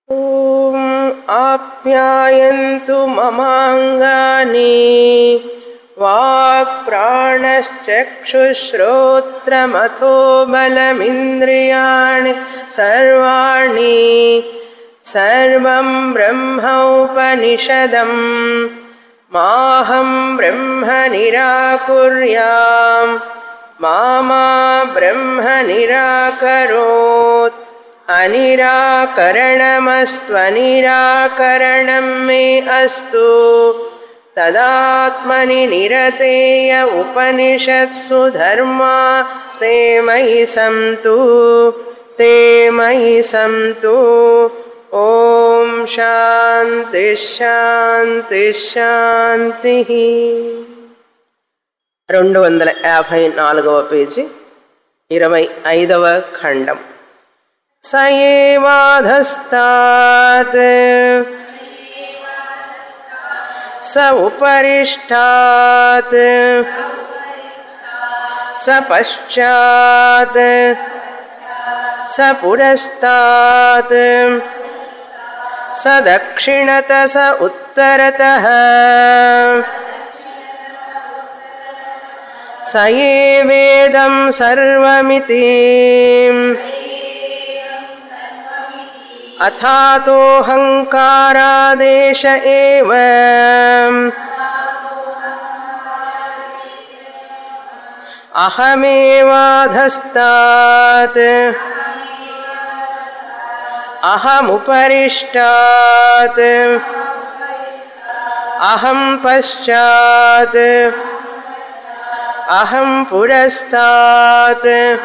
ॐ आप्यायन्तु ममाङ्गानि वाक्प्राणश्चक्षुश्रोत्रमथो बलमिन्द्रियाणि सर्वाणि सर्वं ब्रह्मोपनिषदम् माहं ब्रह्म निराकुर्याम् मा मा ब्रह्म निराकरोत् अनिराकरणमस्त्वनिराकरणं मे अस्तु तदात्मनि निरतेय उपनिषत्सु धर्मा ते मयि सन्तु ते मयि सन्तु ॐ शान्तिः शान्तिः शान्तिः రెండు వందల యాభై నాలుగవ పేజీ ఇరవై ఐదవ ఖండం స ఏవాధస్తాత్ స ఉపరిష్టాత్ స పశ్చాత్ స పురస్తాత్ స దక్షిణత స ఉత్తరతః स एवेदं सर्वमिति अथातोऽहङ्कारादेश एव अहमेवाधस्तात् अहमुपरिष्टात् अहं पश्चात् अहं पुरस्तात्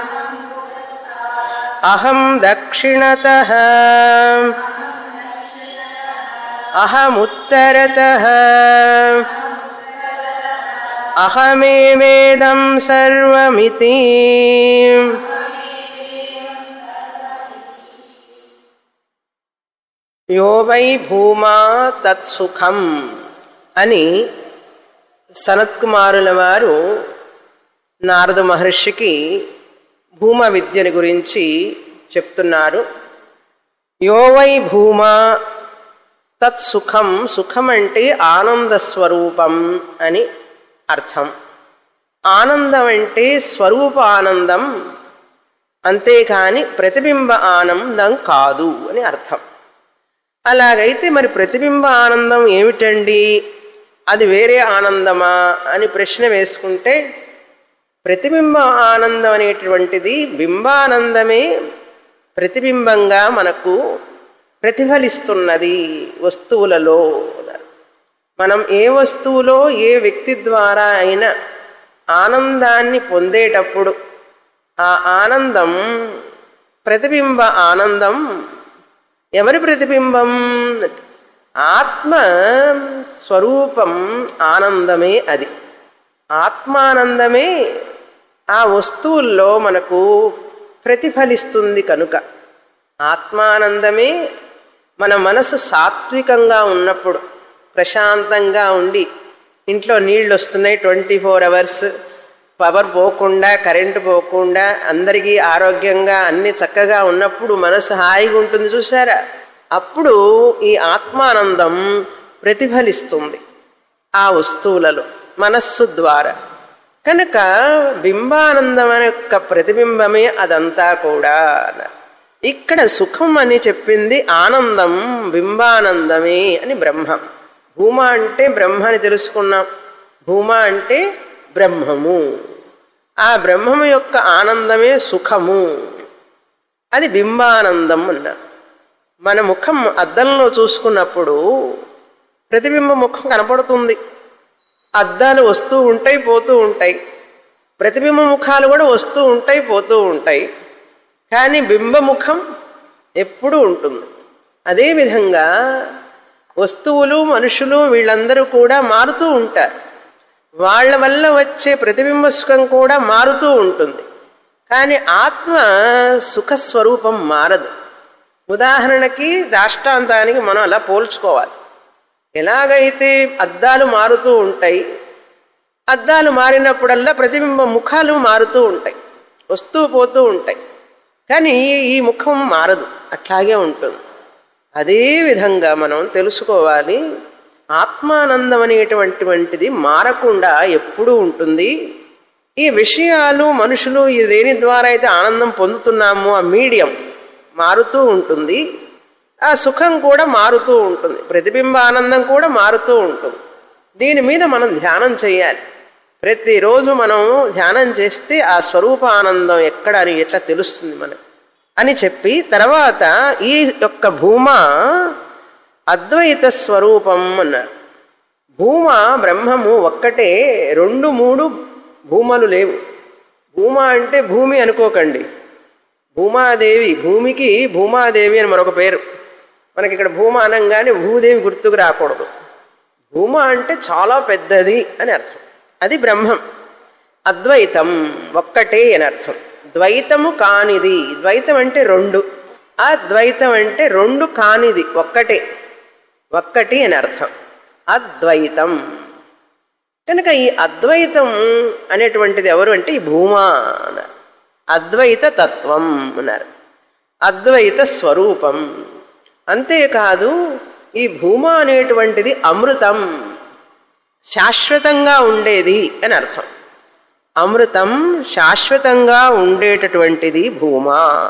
अहं दक्षिणतः अहमुत्तरतः अहमेवेदं सर्वमिति यो वै భూమా తత్సుఖం అని సనత్కుమారుల వారు నారద మహర్షికి భూమ విద్యని గురించి చెప్తున్నారు యోవై భూమ తత్సుఖం సుఖం అంటే ఆనంద స్వరూపం అని అర్థం ఆనందం అంటే స్వరూప ఆనందం అంతేకాని ప్రతిబింబ ఆనందం కాదు అని అర్థం అలాగైతే మరి ప్రతిబింబ ఆనందం ఏమిటండి అది వేరే ఆనందమా అని ప్రశ్న వేసుకుంటే ప్రతిబింబ ఆనందం అనేటువంటిది బింబానందమే ప్రతిబింబంగా మనకు ప్రతిఫలిస్తున్నది వస్తువులలో మనం ఏ వస్తువులో ఏ వ్యక్తి ద్వారా అయినా ఆనందాన్ని పొందేటప్పుడు ఆ ఆనందం ప్రతిబింబ ఆనందం ఎవరి ప్రతిబింబం ఆత్మ స్వరూపం ఆనందమే అది ఆత్మానందమే ఆ వస్తువుల్లో మనకు ప్రతిఫలిస్తుంది కనుక ఆత్మానందమే మన మనసు సాత్వికంగా ఉన్నప్పుడు ప్రశాంతంగా ఉండి ఇంట్లో నీళ్ళు వస్తున్నాయి ట్వంటీ ఫోర్ అవర్స్ పవర్ పోకుండా కరెంటు పోకుండా అందరికీ ఆరోగ్యంగా అన్ని చక్కగా ఉన్నప్పుడు మనసు హాయిగా ఉంటుంది చూసారా అప్పుడు ఈ ఆత్మానందం ప్రతిఫలిస్తుంది ఆ వస్తువులలో మనస్సు ద్వారా కనుక బింబానందం యొక్క ప్రతిబింబమే అదంతా కూడా ఇక్కడ సుఖం అని చెప్పింది ఆనందం బింబానందమే అని బ్రహ్మం భూమ అంటే బ్రహ్మ అని తెలుసుకున్నాం భూమ అంటే బ్రహ్మము ఆ బ్రహ్మము యొక్క ఆనందమే సుఖము అది బింబానందం అన్నారు మన ముఖం అద్దంలో చూసుకున్నప్పుడు ప్రతిబింబ ముఖం కనపడుతుంది అద్దాలు వస్తూ ఉంటాయి పోతూ ఉంటాయి ప్రతిబింబ ముఖాలు కూడా వస్తూ ఉంటాయి పోతూ ఉంటాయి కానీ బింబముఖం ఎప్పుడూ ఉంటుంది అదేవిధంగా వస్తువులు మనుషులు వీళ్ళందరూ కూడా మారుతూ ఉంటారు వాళ్ళ వల్ల వచ్చే ప్రతిబింబ సుఖం కూడా మారుతూ ఉంటుంది కానీ ఆత్మ సుఖస్వరూపం మారదు ఉదాహరణకి దాష్టాంతానికి మనం అలా పోల్చుకోవాలి ఎలాగైతే అద్దాలు మారుతూ ఉంటాయి అద్దాలు మారినప్పుడల్లా ప్రతిబింబ ముఖాలు మారుతూ ఉంటాయి వస్తూ పోతూ ఉంటాయి కానీ ఈ ముఖం మారదు అట్లాగే ఉంటుంది అదే విధంగా మనం తెలుసుకోవాలి ఆత్మానందం అనేటువంటిది మారకుండా ఎప్పుడూ ఉంటుంది ఈ విషయాలు మనుషులు ఈ దేని ద్వారా అయితే ఆనందం పొందుతున్నామో ఆ మీడియం మారుతూ ఉంటుంది ఆ సుఖం కూడా మారుతూ ఉంటుంది ప్రతిబింబ ఆనందం కూడా మారుతూ ఉంటుంది దీని మీద మనం ధ్యానం చేయాలి ప్రతిరోజు మనం ధ్యానం చేస్తే ఆ స్వరూప ఆనందం ఎక్కడ అని ఎట్లా తెలుస్తుంది మనకు అని చెప్పి తర్వాత ఈ యొక్క భూమ అద్వైత స్వరూపం అన్నారు భూమ బ్రహ్మము ఒక్కటే రెండు మూడు భూమలు లేవు భూమ అంటే భూమి అనుకోకండి భూమాదేవి భూమికి భూమాదేవి అని మరొక పేరు మనకి ఇక్కడ భూమ అనగానే భూదేవి గుర్తుకు రాకూడదు భూమ అంటే చాలా పెద్దది అని అర్థం అది బ్రహ్మం అద్వైతం ఒక్కటే అని అర్థం ద్వైతము కానిది ద్వైతం అంటే రెండు అద్వైతం అంటే రెండు కానిది ఒక్కటే ఒక్కటి అని అర్థం అద్వైతం కనుక ఈ అద్వైతం అనేటువంటిది ఎవరు అంటే ఈ భూమా అన్నారు అద్వైత తత్వం అన్నారు అద్వైత స్వరూపం అంతేకాదు ఈ భూమ అనేటువంటిది అమృతం శాశ్వతంగా ఉండేది అని అర్థం అమృతం శాశ్వతంగా ఉండేటటువంటిది భూమ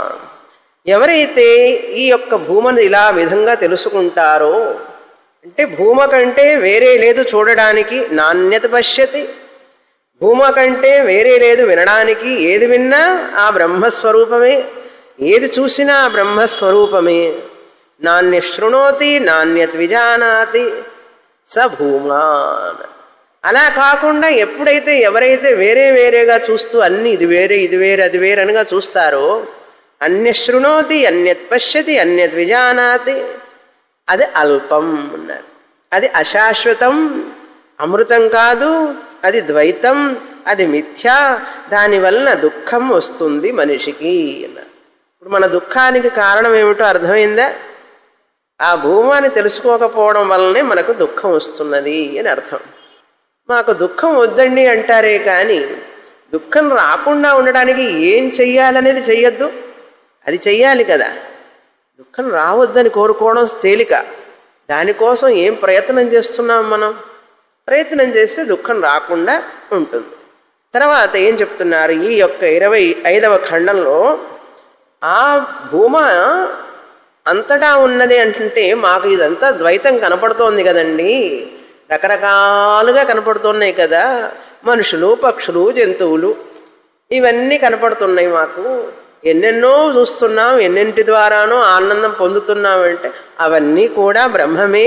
ఎవరైతే ఈ యొక్క భూమను ఇలా విధంగా తెలుసుకుంటారో అంటే భూమ కంటే వేరే లేదు చూడడానికి నాణ్యత పశ్యతి భూమ కంటే వేరే లేదు వినడానికి ఏది విన్నా ఆ బ్రహ్మస్వరూపమే ఏది చూసినా ఆ బ్రహ్మస్వరూపమే నాణ్య శృణోతి నాణ్యత్ విజానాతి స భూమాన్ అలా కాకుండా ఎప్పుడైతే ఎవరైతే వేరే వేరేగా చూస్తూ అన్ని ఇది వేరే ఇది వేరే అది వేరే అనగా చూస్తారో అన్య శృణోతి అన్యత్ పశ్యతి అన్యత్ విజానాతి అది అల్పం అన్నారు అది అశాశ్వతం అమృతం కాదు అది ద్వైతం అది మిథ్యా దానివలన దుఃఖం వస్తుంది మనిషికి అన్నారు ఇప్పుడు మన దుఃఖానికి కారణం ఏమిటో అర్థమైందా ఆ భూమాన్ని తెలుసుకోకపోవడం వల్లనే మనకు దుఃఖం వస్తున్నది అని అర్థం మాకు దుఃఖం వద్దండి అంటారే కానీ దుఃఖం రాకుండా ఉండడానికి ఏం చెయ్యాలనేది చెయ్యొద్దు అది చెయ్యాలి కదా దుఃఖం రావద్దని కోరుకోవడం తేలిక దానికోసం ఏం ప్రయత్నం చేస్తున్నాం మనం ప్రయత్నం చేస్తే దుఃఖం రాకుండా ఉంటుంది తర్వాత ఏం చెప్తున్నారు ఈ యొక్క ఇరవై ఐదవ ఖండంలో ఆ భూమ అంతటా ఉన్నది అంటుంటే మాకు ఇదంతా ద్వైతం కనపడుతోంది కదండి రకరకాలుగా కనపడుతున్నాయి కదా మనుషులు పక్షులు జంతువులు ఇవన్నీ కనపడుతున్నాయి మాకు ఎన్నెన్నో చూస్తున్నాం ఎన్నింటి ద్వారానో ఆనందం పొందుతున్నామంటే అవన్నీ కూడా బ్రహ్మమే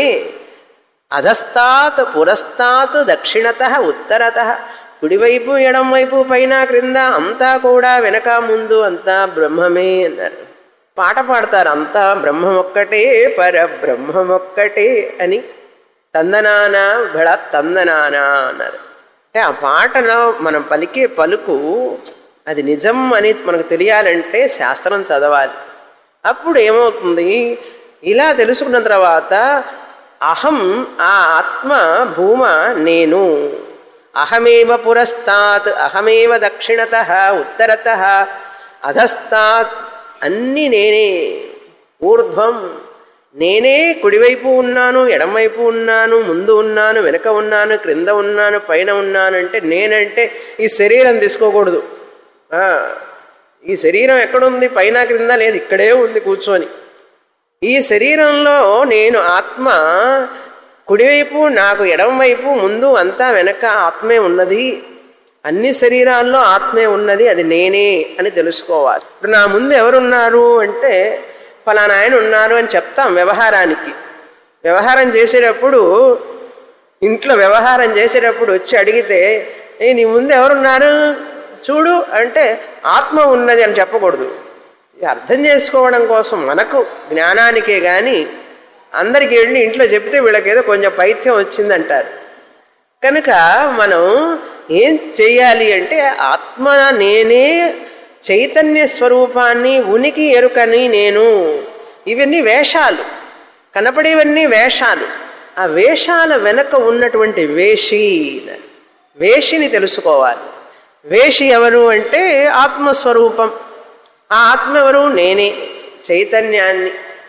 అధస్తాత్ పురస్తాత్ దక్షిణత ఉత్తరత కుడివైపు ఎడం వైపు పైన క్రింద అంతా కూడా వెనక ముందు అంతా బ్రహ్మమే అన్నారు పాట పాడతారు అంతా బ్రహ్మం ఒక్కటే పర బ్రహ్మం ఒక్కటే అని తందనానా బెళ తందనానా అన్నారు అంటే ఆ పాటలో మనం పలికే పలుకు అది నిజం అని మనకు తెలియాలంటే శాస్త్రం చదవాలి అప్పుడు ఏమవుతుంది ఇలా తెలుసుకున్న తర్వాత అహం ఆ ఆత్మ భూమ నేను అహమేవ పురస్తాత్ అహమేవ దక్షిణత ఉత్తరత అధస్తాత్ అన్ని నేనే ఊర్ధ్వం నేనే కుడివైపు ఉన్నాను ఎడమవైపు ఉన్నాను ముందు ఉన్నాను వెనక ఉన్నాను క్రింద ఉన్నాను పైన ఉన్నాను అంటే నేనంటే ఈ శరీరం తీసుకోకూడదు ఆ, ఈ శరీరం ఎక్కడుంది పైన క్రింద లేదు ఇక్కడే ఉంది కూర్చొని ఈ శరీరంలో నేను ఆత్మ కుడివైపు నాకు ఎడమవైపు ముందు అంతా వెనక ఆత్మే ఉన్నది అన్ని శరీరాల్లో ఆత్మే ఉన్నది అది నేనే అని తెలుసుకోవాలి ఇప్పుడు నా ముందు ఎవరున్నారు అంటే ఫలానా ఆయన ఉన్నారు అని చెప్తాం వ్యవహారానికి వ్యవహారం చేసేటప్పుడు ఇంట్లో వ్యవహారం చేసేటప్పుడు వచ్చి అడిగితే ఏ నీ ముందు ఎవరున్నారు చూడు అంటే ఆత్మ ఉన్నది అని చెప్పకూడదు ఇది అర్థం చేసుకోవడం కోసం మనకు జ్ఞానానికే కానీ అందరికి వెళ్ళి ఇంట్లో చెప్తే వీళ్ళకేదో కొంచెం పైత్యం వచ్చిందంటారు కనుక మనం ఏం చెయ్యాలి అంటే ఆత్మ నేనే చైతన్య స్వరూపాన్ని ఉనికి ఎరుకని నేను ఇవన్నీ వేషాలు కనపడేవన్నీ వేషాలు ఆ వేషాల వెనక ఉన్నటువంటి వేషి వేషిని తెలుసుకోవాలి వేషి ఎవరు అంటే ఆత్మస్వరూపం ఆ ఆత్మ ఎవరు నేనే చైతన్యాన్ని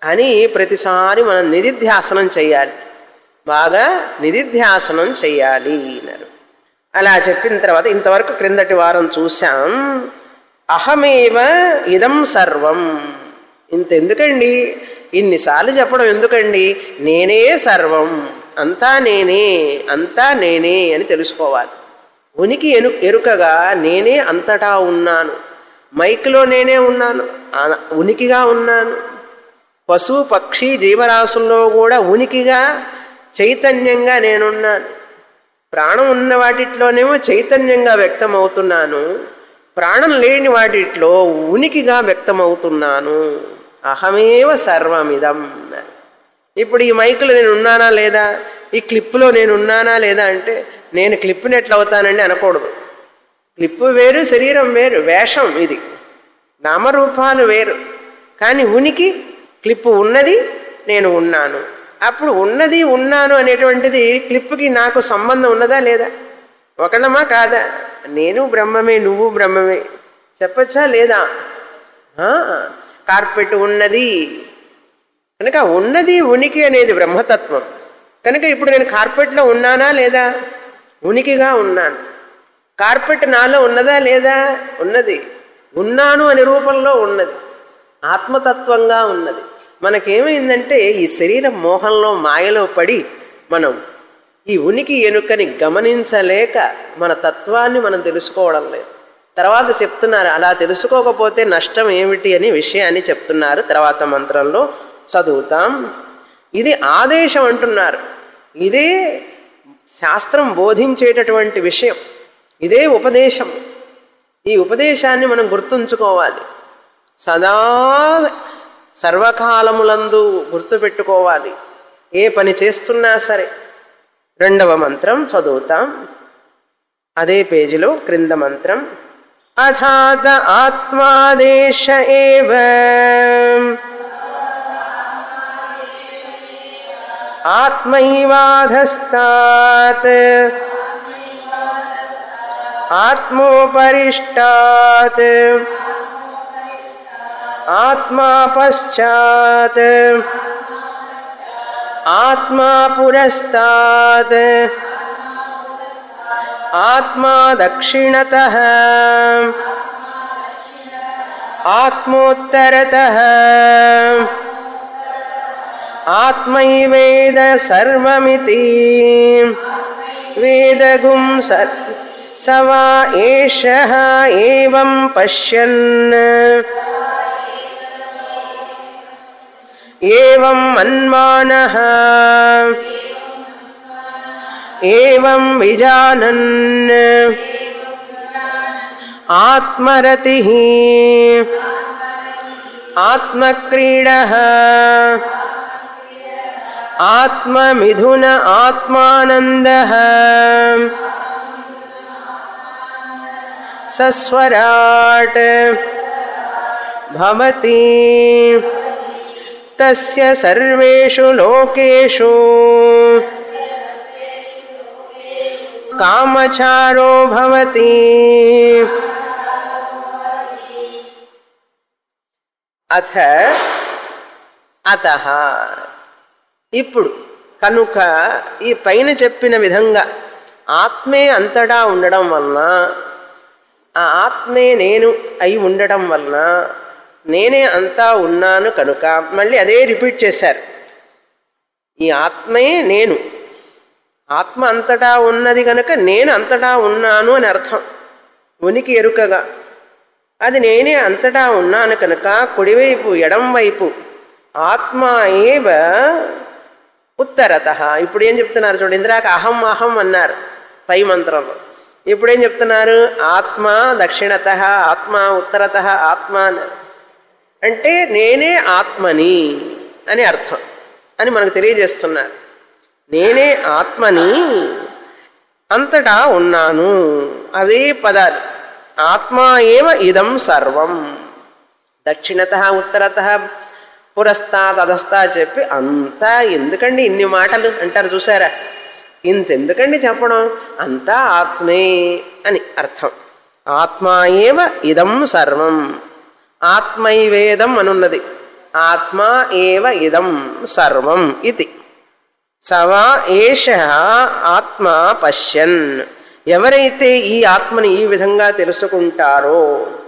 అని ప్రతిసారి మనం నిధిధ్యాసనం చేయాలి బాగా నిధిధ్యాసనం చెయ్యాలి అన్నారు అలా చెప్పిన తర్వాత ఇంతవరకు క్రిందటి వారం చూశాం అహమేవ ఇదం సర్వం ఇంతెందుకండి ఇన్నిసార్లు చెప్పడం ఎందుకండి నేనే సర్వం అంతా నేనే అంతా నేనే అని తెలుసుకోవాలి ఉనికి ఎను ఎరుకగా నేనే అంతటా ఉన్నాను మైక్లో నేనే ఉన్నాను ఆ- ఉనికిగా ఉన్నాను పశు పక్షి జీవరాశుల్లో కూడా ఉనికిగా చైతన్యంగా నేనున్నాను ప్రాణం ఉన్న వాటిట్లోనేమో చైతన్యంగా వ్యక్తమవుతున్నాను ప్రాణం లేని వాటిట్లో ఉనికిగా వ్యక్తమవుతున్నాను అహమేవ సర్వమిదం అన్నారు. ఇప్పుడు ఈ మైకులో నేను ఉన్నానా లేదా ఈ క్లిప్లో నేను ఉన్నానా లేదా అంటే నేను క్లిప్ని ఎట్లా అవుతానండి అనకూడదు క్లిప్పు వేరు శరీరం వేరు వేషం ఇది నామరూపాలు వేరు కానీ ఉనికి క్లిప్పు ఉన్నది నేను ఉన్నాను అప్పుడు ఉన్నది ఉన్నాను అనేటువంటిది క్లిప్కి నాకు సంబంధం ఉన్నదా లేదా ఒకళ్ళమా కాదా నేను బ్రహ్మమే నువ్వు బ్రహ్మమే చెప్పచ్చా లేదా ఆ, కార్పెట్ ఉన్నది కనుక ఉన్నది ఉనికి అనేది బ్రహ్మతత్వం కనుక ఇప్పుడు నేను కార్పెట్లో ఉన్నానా లేదా ఉనికిగా ఉన్నాను కార్పెట్ నాలో ఉన్నదా లేదా ఉన్నది ఉన్నాను అనే రూపంలో ఉన్నది ఆత్మతత్వంగా ఉన్నది మనకేమైందంటే ఈ శరీర మోహంలో మాయలో పడి మనం ఈ ఉనికి ఎనుకని గమనించలేక మన తత్వాన్ని మనం తెలుసుకోవడం లేదు తర్వాత చెప్తున్నారు అలా తెలుసుకోకపోతే నష్టం ఏమిటి అని విషయాన్ని చెప్తున్నారు తర్వాత మంత్రంలో చదువుతాం ఇది ఆదేశం అంటున్నారు ఇదే శాస్త్రం బోధించేటటువంటి విషయం ఇదే ఉపదేశం ఈ ఉపదేశాన్ని మనం గుర్తుంచుకోవాలి సదా సర్వకాలములందు గుర్తుపెట్టుకోవాలి ఏ పని చేస్తున్నా సరే రెండవ మంత్రం చదువుతాం అదే పేజీలో క్రింద మంత్రం అథాత ఆత్మాదేశ ఏవ ఆత్మైవాధస్తాత్ ఆత్మోపరిష్టాత్ ఆత్మా పశ్చాత్ ఆత్మా పురస్తాత్ ఆత్మా దక్షిణత ఆత్మోత్తరత ఆత్మైవేద సర్వమితి వేదగుం సర్ స వా ఏష ఏవం పశ్యన్ ఏవం మన్మానః ఏవం విజానన్ ఆత్మరతి ఆత్మక్రీడ ఆత్మమిథున ఆత్మానంద సస్వరాట్ భవతి తస్య సర్వేషు లోకేషు కామచారో భవతి అథ అత ఇప్పుడు కనుక ఈ పైన చెప్పిన విధంగా ఆత్మే అంతటా ఉండడం వలన ఆ ఆత్మే నేను అయి ఉండడం వలన నేనే అంతా ఉన్నాను కనుక మళ్ళీ అదే రిపీట్ చేశారు ఈ ఆత్మే నేను ఆత్మ అంతటా ఉన్నది కనుక నేను అంతటా ఉన్నాను అని అర్థం ఉనికి ఎరుకగా అది నేనే అంతటా ఉన్నాను కనుక కుడివైపు ఎడం వైపు ఆత్మ ఏవ ఉత్తరత ఇప్పుడు ఏం చెప్తున్నారు చూడండి ఇంద్రాక అహం అహం అన్నారు పై మంత్రంలో ఇప్పుడు ఏం చెప్తున్నారు ఆత్మ దక్షిణత ఆత్మ ఉత్తరత ఆత్మ అన్నారు అంటే నేనే ఆత్మని అని అర్థం అని మనకు తెలియజేస్తున్నారు నేనే ఆత్మని అంతటా ఉన్నాను అవే పదాలు ఆత్మా ఏవ ఇదం సర్వం దక్షిణత ఉత్తరత పురస్తాత్ అధస్తా చెప్పి అంతా ఎందుకండి ఇన్ని మాటలు అంటారు చూసారా ఇంతెందుకండి చెప్పడం అంతా ఆత్మే అని అర్థం ఆత్మా ఏవ ఇదం సర్వం ఆత్మైవేదం అనున్నది ఆత్మా ఏవ ఇదం సర్వం ఇది సవా ఏష ఆత్మ పశ్యన్ ఎవరైతే ఈ ఆత్మని ఈ విధంగా తెలుసుకుంటారో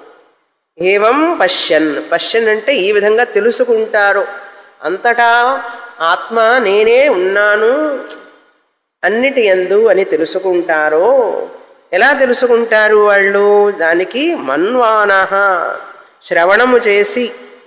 ఏవం పశ్యన్ పశ్యన్ అంటే ఈ విధంగా తెలుసుకుంటారు అంతటా ఆత్మ నేనే ఉన్నాను అన్నిటి ఎందు అని తెలుసుకుంటారో ఎలా తెలుసుకుంటారు వాళ్ళు దానికి మన్వాన శ్రవణము చేసి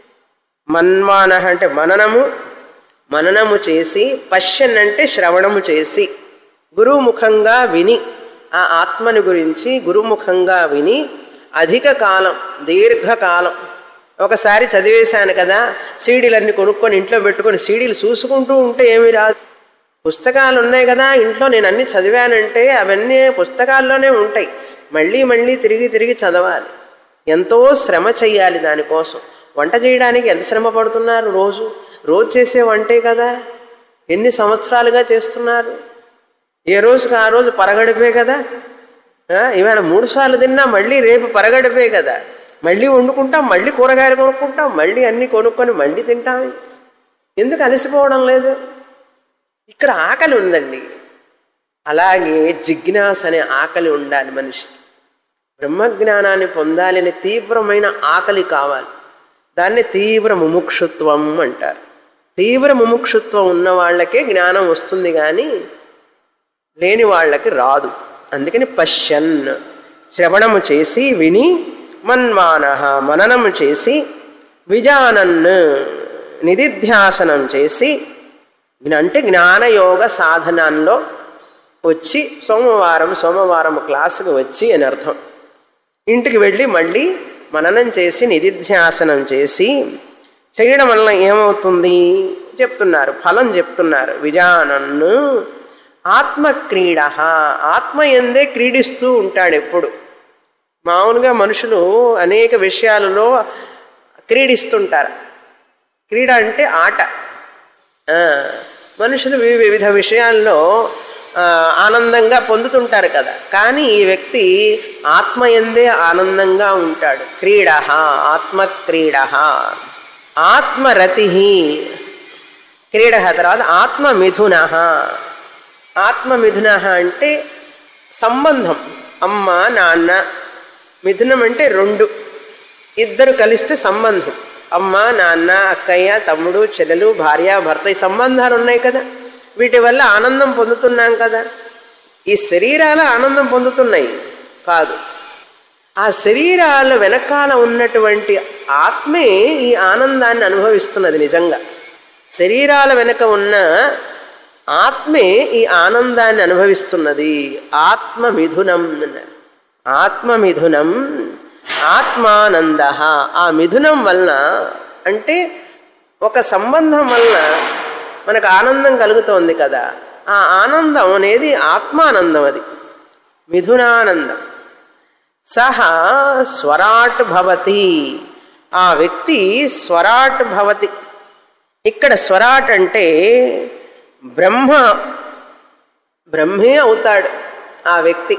మన్వాన అంటే మననము మననము చేసి పశ్యన్ అంటే శ్రవణము చేసి గురుముఖంగా విని ఆ ఆత్మని గురించి గురుముఖంగా విని అధిక కాలం దీర్ఘకాలం ఒకసారి చదివేశాను కదా సీడీలన్నీ కొనుక్కొని ఇంట్లో పెట్టుకొని సీడీలు చూసుకుంటూ ఉంటే ఏమి రాదు పుస్తకాలు ఉన్నాయి కదా ఇంట్లో నేను అన్ని చదివానంటే అవన్నీ పుస్తకాల్లోనే ఉంటాయి మళ్ళీ మళ్ళీ తిరిగి తిరిగి చదవాలి ఎంతో శ్రమ చెయ్యాలి దానికోసం వంట చేయడానికి ఎంత శ్రమ పడుతున్నారు రోజు రోజు చేసే వంటే కదా ఎన్ని సంవత్సరాలుగా చేస్తున్నారు ఏ రోజుకి ఆ రోజు పరగడిపే కదా ఆ, ఇవాళ మూడు సార్లు తిన్నా మళ్ళీ రేపు పరగడిపే కదా మళ్ళీ వండుకుంటాం మళ్ళీ కూరగాయలు కొనుక్కుంటాం మళ్ళీ అన్ని కొనుక్కొని మళ్ళీ తింటాం ఎందుకు అలసిపోవడం లేదు ఇక్కడ ఆకలి ఉందండి అలాగే జిజ్ఞాస అనే ఆకలి ఉండాలి మనిషికి బ్రహ్మజ్ఞానాన్ని పొందాలని తీవ్రమైన ఆకలి కావాలి దాన్ని తీవ్ర ముముక్షుత్వం అంటారు తీవ్ర ముముక్షుత్వం ఉన్న వాళ్ళకే జ్ఞానం వస్తుంది కానీ లేని వాళ్ళకి రాదు అందుకని పశ్యన్ శ్రవణము చేసి విని మన్మాన మననము చేసి విజానన్ నిధిధ్యాసనం చేసి అంటే జ్ఞానయోగ సాధనాల్లో వచ్చి సోమవారం సోమవారం క్లాసుకు వచ్చి అని అర్థం ఇంటికి వెళ్ళి మళ్ళీ మననం చేసి నిధిధ్యాసనం చేసి చేయడం వలన ఏమవుతుంది చెప్తున్నారు ఫలం చెప్తున్నారు విజానన్ను ఆత్మక్రీడ ఆత్మ ఎందే క్రీడిస్తూ ఉంటాడు ఎప్పుడు మామూలుగా మనుషులు అనేక విషయాలలో క్రీడిస్తుంటారు క్రీడ అంటే ఆట ఆ, మనుషులు వి- వివిధ విషయాల్లో ఆ, ఆనందంగా పొందుతుంటారు కదా కానీ ఈ వ్యక్తి ఆత్మ ఎందే ఆనందంగా ఉంటాడు క్రీడ ఆత్మక్రీడ ఆత్మరతి క్రీడ తర్వాత ఆత్మమిథున ఆత్మమిథున అంటే సంబంధం అమ్మ నాన్న మిథునం అంటే రెండు ఇద్దరు కలిస్తే సంబంధం అమ్మ నాన్న అక్కయ్య తమ్ముడు చెల్లెలు భార్య భర్త ఈ సంబంధాలు ఉన్నాయి కదా వీటి వల్ల ఆనందం పొందుతున్నాం కదా ఈ శరీరాలు ఆనందం పొందుతున్నాయి కాదు ఆ శరీరాల వెనకాల ఉన్నటువంటి ఆత్మే ఈ ఆనందాన్ని అనుభవిస్తున్నది నిజంగా శరీరాల వెనక ఉన్న ఆత్మే ఈ ఆనందాన్ని అనుభవిస్తున్నది ఆత్మమిథునం అన్నారు ఆత్మమిథునం ఆత్మానంద ఆ మిథునం వలన అంటే ఒక సంబంధం వలన మనకు ఆనందం కలుగుతోంది కదా ఆ ఆనందం అనేది ఆత్మానందం అది మిథునానందం సహ స్వరాట్ భవతి ఆ వ్యక్తి స్వరాట్ భవతి ఇక్కడ స్వరాట్ అంటే బ్రహ్మ బ్రహ్మే అవుతాడు ఆ వ్యక్తి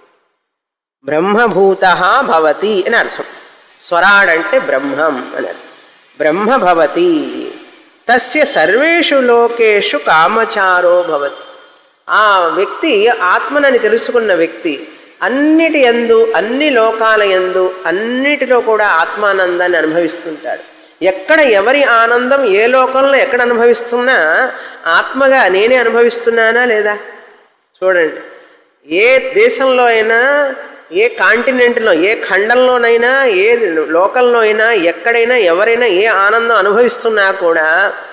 బ్రహ్మభూత భవతి అని అర్థం స్వరాడ్ అంటే బ్రహ్మం అని అర్థం బ్రహ్మ భవతి తస్య సర్వేషు లోకేషు కామచారో భవతి ఆ వ్యక్తి ఆత్మనని తెలుసుకున్న వ్యక్తి అన్నిటి ఎందు అన్ని లోకాల ఎందు అన్నిటిలో కూడా ఆత్మానందాన్ని అనుభవిస్తుంటాడు ఎక్కడ ఎవరి ఆనందం ఏ లోకంలో ఎక్కడ అనుభవిస్తున్నా ఆత్మగా నేనే అనుభవిస్తున్నానా లేదా చూడండి ఏ దేశంలో అయినా ఏ కాంటినెంట్లో ఏ ఖండంలోనైనా ఏ లోకంలో అయినా ఎక్కడైనా ఎవరైనా ఏ ఆనందం అనుభవిస్తున్నా కూడా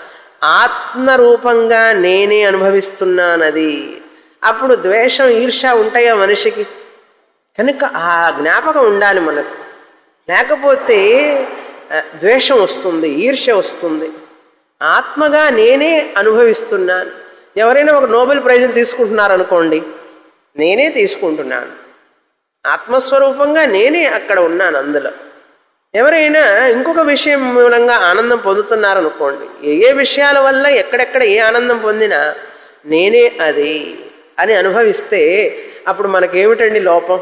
ఆత్మరూపంగా నేనే అనుభవిస్తున్నానది అప్పుడు ద్వేషం ఈర్ష ఉంటాయా మనిషికి కనుక ఆ జ్ఞాపకం ఉండాలి మనకు లేకపోతే ఆ, ద్వేషం వస్తుంది ఈర్ష్య వస్తుంది ఆత్మగా నేనే అనుభవిస్తున్నాను ఎవరైనా ఒక నోబెల్ ప్రైజులు తీసుకుంటున్నారనుకోండి నేనే తీసుకుంటున్నాను ఆత్మస్వరూపంగా నేనే అక్కడ ఉన్నాను అందులో ఎవరైనా ఇంకొక విషయం మూలంగా ఆనందం పొందుతున్నారనుకోండి ఏ ఏ విషయాల వల్ల ఎక్కడెక్కడ ఏ ఆనందం పొందినా నేనే అది అని అనుభవిస్తే అప్పుడు మనకేమిటండి లోపం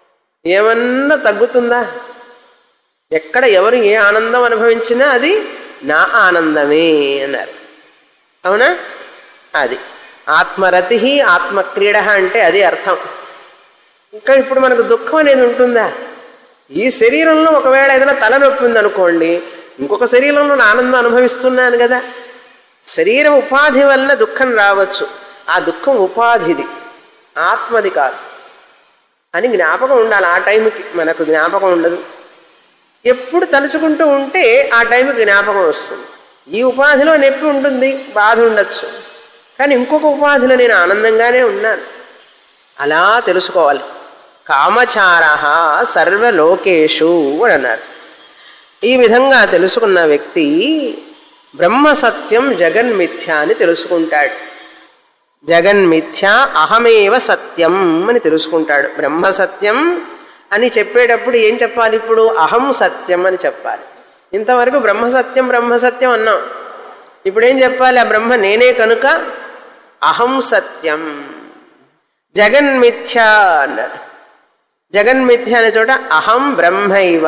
ఏమన్నా తగ్గుతుందా ఎక్కడ ఎవరు ఏ ఆనందం అనుభవించినా అది నా ఆనందమే అన్నారు అవునా అది ఆత్మరతి ఆత్మక్రీడ అంటే అది అర్థం ఇంకా ఇప్పుడు మనకు దుఃఖం అనేది ఉంటుందా ఈ శరీరంలో ఒకవేళ ఏదైనా తలనొప్పి ఉందనుకోండి ఇంకొక శరీరంలో నేను ఆనందం అనుభవిస్తున్నాను కదా శరీర ఉపాధి వల్ల దుఃఖం రావచ్చు ఆ దుఃఖం ఉపాధిది ఆత్మది కాదు అని జ్ఞాపకం ఉండాలి ఆ టైంకి మనకు జ్ఞాపకం ఉండదు ఎప్పుడు తలుచుకుంటూ ఉంటే ఆ టైంకి జ్ఞాపకం వస్తుంది ఈ ఉపాధిలో నొప్పి ఉంటుంది బాధ ఉండొచ్చు కానీ ఇంకొక ఉపాధిలో నేను ఆనందంగానే ఉన్నాను అలా తెలుసుకోవాలి కామచార సర్వలోకేషు అని అన్నారు ఈ విధంగా తెలుసుకున్న వ్యక్తి బ్రహ్మ సత్యం జగన్మిథ్య అని తెలుసుకుంటాడు జగన్మిథ్య అహమేవ సత్యం అని తెలుసుకుంటాడు బ్రహ్మ సత్యం అని చెప్పేటప్పుడు ఏం చెప్పాలి ఇప్పుడు అహం సత్యం అని చెప్పాలి ఇంతవరకు బ్రహ్మ సత్యం బ్రహ్మ సత్యం అన్నాం ఇప్పుడేం చెప్పాలి ఆ బ్రహ్మ నేనే కనుక అహం సత్యం జగన్మిథ్య అన్నారు జగన్మిథ్య అనే చోట అహం బ్రహ్మైవ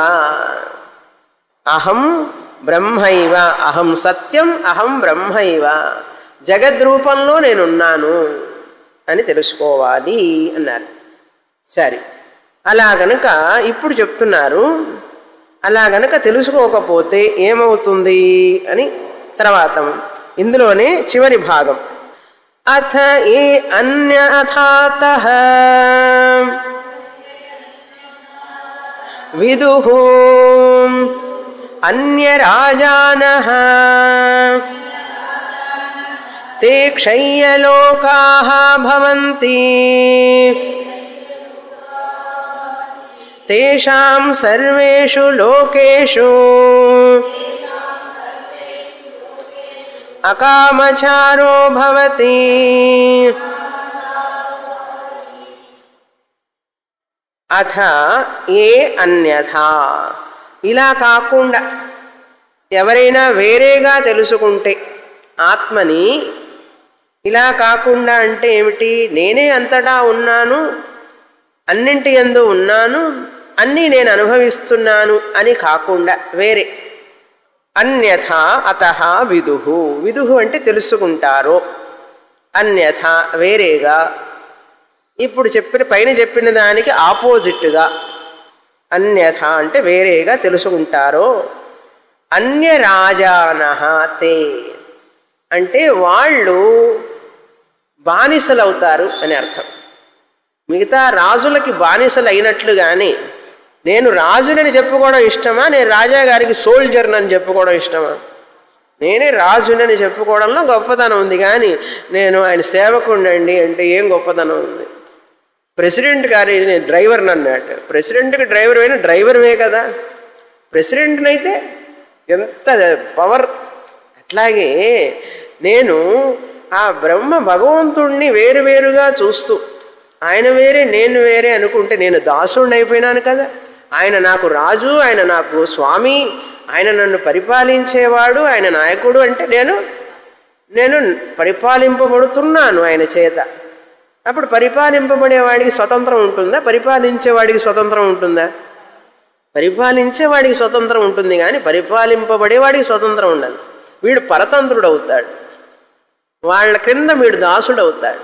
అహం బ్రహ్మైవ అహం సత్యం అహం బ్రహ్మైవ జగద్రూపంలో నేనున్నాను అని తెలుసుకోవాలి అన్నారు సరే అలా గనక ఇప్పుడు చెప్తున్నారు అలా గనక తెలుసుకోకపోతే ఏమవుతుంది అని తర్వాత ఇందులోనే చివరి భాగం అథ ఏ అన్యథాత విదు అన్యరాజాన ते क्षय्यलोकाः भवन्ति तेषां सर्वेषु लोकेषु अकामचारो भवति అథ ఏ అన్యథా ఇలా కాకుండా ఎవరైనా వేరేగా తెలుసుకుంటే ఆత్మని ఇలా కాకుండా అంటే ఏమిటి నేనే అంతటా ఉన్నాను అన్నింటి ఎందు ఉన్నాను అన్నీ నేను అనుభవిస్తున్నాను అని కాకుండా వేరే అన్యథ అత విదుహు విదుహు అంటే తెలుసుకుంటారు అన్యథ వేరేగా ఇప్పుడు చెప్పిన పైన చెప్పిన దానికి ఆపోజిట్గా అన్యథ అంటే వేరేగా తెలుసుకుంటారో అన్య రాజానహ తే అంటే వాళ్ళు బానిసలవుతారు అని అర్థం మిగతా రాజులకి బానిసలు అయినట్లుగానే నేను రాజునని చెప్పుకోవడం ఇష్టమా నేను రాజా గారికి సోల్జర్నని చెప్పుకోవడం ఇష్టమా నేనే రాజునని చెప్పుకోవడంలో గొప్పతనం ఉంది కానీ నేను ఆయన సేవకుండండి అంటే ఏం గొప్పతనం ఉంది ప్రెసిడెంట్ గారి నేను డ్రైవర్ని అన్నట్టు ప్రెసిడెంట్కి డ్రైవర్ అయినా డ్రైవర్వే కదా ప్రెసిడెంట్ని అయితే ఎంత పవర్ అట్లాగే నేను ఆ బ్రహ్మ భగవంతుణ్ణి వేరువేరుగా చూస్తూ ఆయన వేరే నేను వేరే అనుకుంటే నేను దాసుణ్ణి అయిపోయినాను కదా ఆయన నాకు రాజు ఆయన నాకు స్వామి ఆయన నన్ను పరిపాలించేవాడు ఆయన నాయకుడు అంటే నేను నేను పరిపాలింపబడుతున్నాను ఆయన చేత అప్పుడు పరిపాలింపబడేవాడికి స్వతంత్రం ఉంటుందా పరిపాలించేవాడికి స్వతంత్రం ఉంటుందా పరిపాలించేవాడికి స్వతంత్రం ఉంటుంది కానీ పరిపాలింపబడేవాడికి స్వతంత్రం ఉండదు వీడు పరతంత్రుడు అవుతాడు వాళ్ళ క్రింద వీడు దాసుడు అవుతాడు